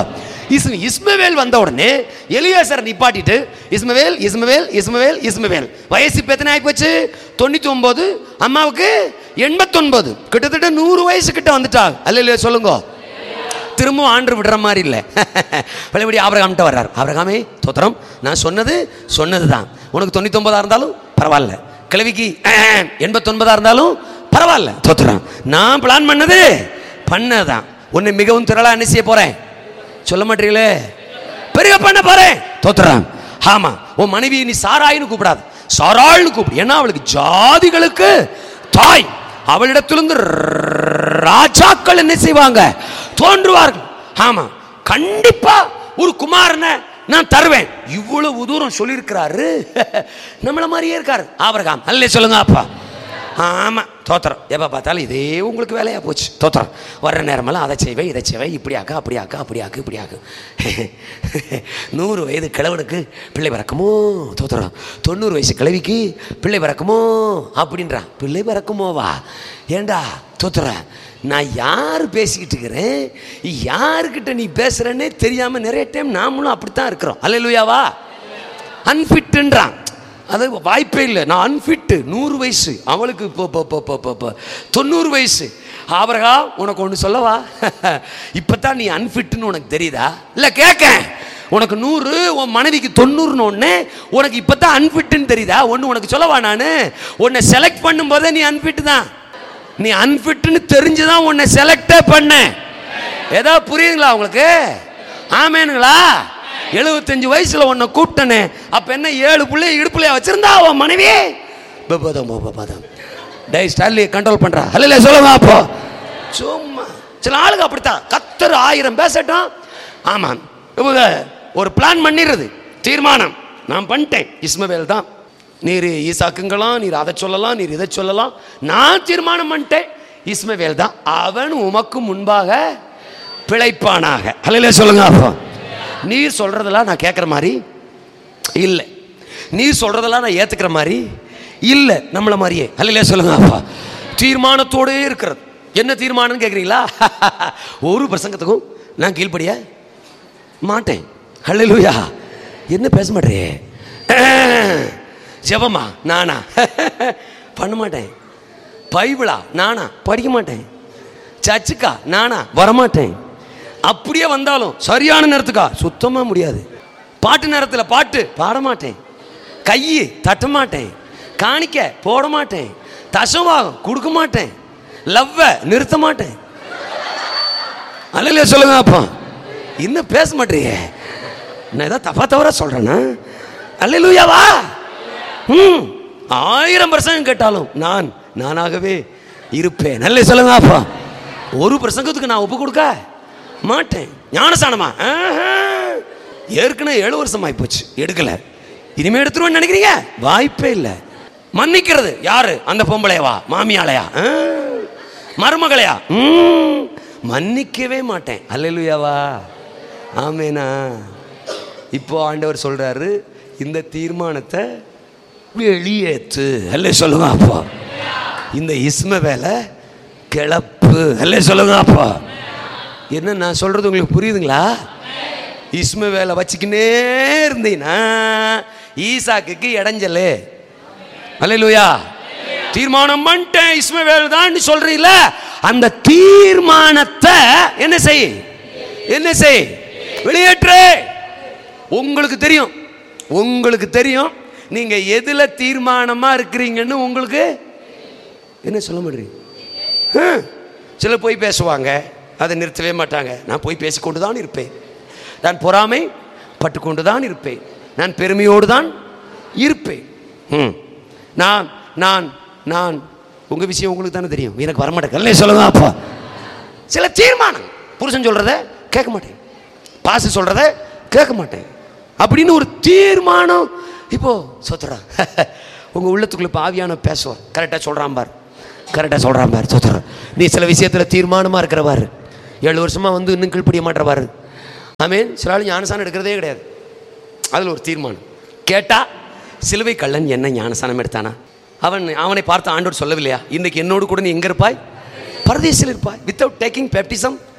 இஸ்ம இஸ்மவேல் வந்த உடனே எலியாசர் நிப்பாட்டிட்டு இஸ்மவேல் இஸ்மவேல் இஸ்மவேல் இஸ்மவேல் வயசு இப்போ எத்தனை ஆகி போச்சு தொண்ணூற்றி ஒம்பது அம்மாவுக்கு எண்பத்தொன்பது கிட்டத்தட்ட நூறு வயசு கிட்ட வந்துட்டாங்க அல்ல இல்லையா சொல்லுங்க திரும்பவும் ஆண்டு விடுற மாதிரி இல்லை பழையபடி ஆபரகாம்கிட்ட வர்றார் ஆபரகாமே தோத்திரம் நான் சொன்னது சொன்னது தான் உனக்கு தொண்ணூத்தொன்பதா இருந்தாலும் பரவாயில்ல கிழவிக்கு எண்பத்தொன்பதா இருந்தாலும் பரவாயில்ல தோத்துறான் நான் பிளான் பண்ணது பண்ணதான் உன்னை மிகவும் திரளா என்ன செய்ய போறேன் சொல்ல மாட்டீங்களே பெரிய பண்ண போறேன் தோத்துறான் ஆமா உன் மனைவி நீ சாராயின்னு கூப்பிடாது சாராள்னு கூப்பிடு ஏன்னா அவளுக்கு ஜாதிகளுக்கு தாய் அவளிடத்திலிருந்து ராஜாக்கள் என்ன செய்வாங்க தோன்றுவார்கள் ஆமா கண்டிப்பா ஒரு குமாரனை நான் தருவேன் இவ்வளவு தூரம் சொல்லியிருக்கிறாரு நம்மள மாதிரியே இருக்காரு ஆபரகாம் அல்ல சொல்லுங்க அப்பா ஆமா தோத்திரம் எப்போ பார்த்தாலும் இதே உங்களுக்கு வேலையா போச்சு தோத்திரம் வர்ற நேரமெல்லாம் அதை செய்வேன் இதை செய்வேன் இப்படி ஆக்கா அப்படி ஆக்கா அப்படி ஆக்கு இப்படி ஆக்கு நூறு வயது கிழவனுக்கு பிள்ளை பிறக்குமோ தோத்திரம் தொண்ணூறு வயசு கிழவிக்கு பிள்ளை பிறக்குமோ அப்படின்றான் பிள்ளை பிறக்குமோவா ஏண்டா தோத்துறேன் நான் யார் பேசிக்கிட்டு இருக்கிறேன் யாருக்கிட்ட நீ பேசுறேன்னே தெரியாம நிறைய டைம் நாமளும் அப்படித்தான் இருக்கிறோம் அல்லையாவா அன்ஃபிட்டுன்றான் அது வாய்ப்பே இல்லை நான் அன்ஃபிட்டு நூறு வயசு அவளுக்கு இப்போ இப்போ இப்போ இப்போ இப்போ இப்போ தொண்ணூறு வயசு ஆபரகா உனக்கு ஒன்று சொல்லவா இப்போ தான் நீ அன்ஃபிட்டுன்னு உனக்கு தெரியுதா இல்லை கேட்க உனக்கு நூறு உன் மனைவிக்கு தொண்ணூறுன்னு ஒன்று உனக்கு இப்போ தான் அன்ஃபிட்டுன்னு தெரியுதா ஒன்று உனக்கு சொல்லவா நான் உன்னை செலக்ட் பண்ணும்போதே நீ அன்ஃபிட்டு தான் நீ அன்ஃபிட்னு தெரிஞ்சு தான் உன்னை செலக்டே பண்ண ஏதோ புரியுதுங்களா உங்களுக்கு ஆமேனுங்களா எழுபத்தஞ்சு வயசுல உன்னை கூப்பிட்டனே அப்ப என்ன ஏழு பிள்ளைய இடுப்புலையா வச்சிருந்தா அவன் மனைவி பபதம் பபதம் டை ஸ்டாலி கண்ட்ரோல் பண்றா அல்ல சொல்லுங்க அப்போ சும்மா சில ஆளுங்க அப்படித்தான் கத்தர் ஆயிரம் பேசட்டும் ஆமாம் இவங்க ஒரு பிளான் பண்ணிடுறது தீர்மானம் நான் பண்ணிட்டேன் இஸ்மவேல் தான் நீர் ஈசாக்குங்களாம் நீர் அதை சொல்லலாம் நீர் இதை சொல்லலாம் நான் தீர்மானம் பண்ணிட்டேன் இஸ்மவேல் தான் அவன் உமக்கு முன்பாக பிழைப்பானாக அல்ல சொல்லுங்க அப்போ நீர் சொல்றதெல்லாம் நான் கேட்குற மாதிரி இல்லை நீர் சொல்றதெல்லாம் நான் ஏத்துக்கிற மாதிரி இல்லை நம்மள மாதிரியே அல்ல சொல்லுங்க அப்பா தீர்மானத்தோடே இருக்கிறது என்ன தீர்மானம்னு கேட்குறீங்களா ஒரு பிரசங்கத்துக்கும் நான் கீழ்ப்படிய மாட்டேன் ஹalleluya என்ன பேச மாட்டே ஜெபமா நானா பண்ண மாட்டேன் பைபிளா நானா படிக்க மாட்டேன் சர்ச்சுக்கா நானா வரமாட்டேன் அப்படியே வந்தாலும் சரியான நேரத்துக்கா சுத்தமாக முடியாது பாட்டு நேரத்தில் பாட்டு பாட மாட்டேன் கையை தட்ட மாட்டேன் காணிக்க போட மாட்டேன் தசவாகம் கொடுக்க மாட்டேன் லவ்வை நிறுத்த மாட்டேன் அல்லையா சொல்லுங்க அப்பா இன்னும் பேச மாட்டேறியே நான் ஏதோ தப்பா தவறா சொல்றேன்னா அல்லையாவா ம் ஆயிரம் பிரசங்கம் கேட்டாலும் நான் நானாகவே இருப்பேன் நல்ல சொல்லுங்க அப்பா ஒரு பிரசங்கத்துக்கு நான் ஒப்பு கொடுக்க மாட்டேன் ஞானசானமா ஆஹா. ஏற்கனவே ஏழு வருஷம் ஆயிப்போச்சு எடுக்கல இனிமே எடுத்துருவேன்னு நினைக்கிறீங்க வாய்ப்பே இல்லை மன்னிக்கிறது யாரு அந்த பொம்பளையவா மாமியாளையா ஆ. மருமகளையா ம். மன்னிக்கவே மாட்டேன் அல்லேலூயாவா ஆமேனா இப்போ ஆண்டவர் சொல்றாரு இந்த தீர்மானத்தை வெளியேத்து அல்ல சொல்லுங்க அப்பா இந்த இஸ்ம வேலை கிளப்பு அல்ல சொல்லுங்க அப்பா என்ன நான் சொல்றது உங்களுக்கு புரியுதுங்களா இஸ்ம வேலை வச்சுக்கினே இருந்தீங்கன்னா ஈசாக்குக்கு இடைஞ்சலு அல்லேலூயா தீர்மானம் பண்ணிட்டேன் இஸ்மவேல் தான் சொல்றீல அந்த தீர்மானத்தை என்ன செய் என்ன செய் வெளியேற்று உங்களுக்கு தெரியும் உங்களுக்கு தெரியும் நீங்க எதுல தீர்மானமா இருக்கிறீங்கன்னு உங்களுக்கு என்ன சொல்ல மாட்டீங்க ஹம். சிலர் போய் பேசுவாங்க அதை நிறுத்தவே மாட்டாங்க நான் போய் பேசிக்கொண்டு தான் இருப்பேன் நான் பொறாமை பட்டுக்கொண்டு தான் இருப்பேன் நான் பெருமையோடு தான் இருப்பேன் ம். நான் நான் நான் உங்க விஷயம் உங்களுக்கு தானே தெரியும் எனக்கு வரமாட்டேன் சொல்லுங்க அப்பா சில தீர்மானம் புருஷன் சொல்றத கேட்க மாட்டேன் பாசு சொல்றத கேட்க மாட்டேன் அப்படின்னு ஒரு தீர்மானம் இப்போ சொத்துறா உங்க உள்ளத்துக்குள்ள பாவியான பேசுவார் கரெக்டா சொல்றான் பார் கரெக்டா சொல்றான் பார் சொத்துறா நீ சில விஷயத்துல தீர்மானமா இருக்கிறவாரு ஏழு வருஷமா வந்து இன்னும் கீழ்ப்படிய மாட்டவாரு ஆமேன் சில ஆள் ஞானசானம் எடுக்கிறதே கிடையாது அதில் ஒரு தீர்மானம் கேட்டா சிலுவை கள்ளன் என்ன ஞானசானம் எடுத்தானா அவன் அவனை பார்த்து ஆண்டோர் சொல்லவில்லையா இன்னைக்கு என்னோடு கூட நீ எங்க இருப்பாய் பரதேசில் இருப்பாய் வித்தவுட் டேக்கிங் பேப்டிசம்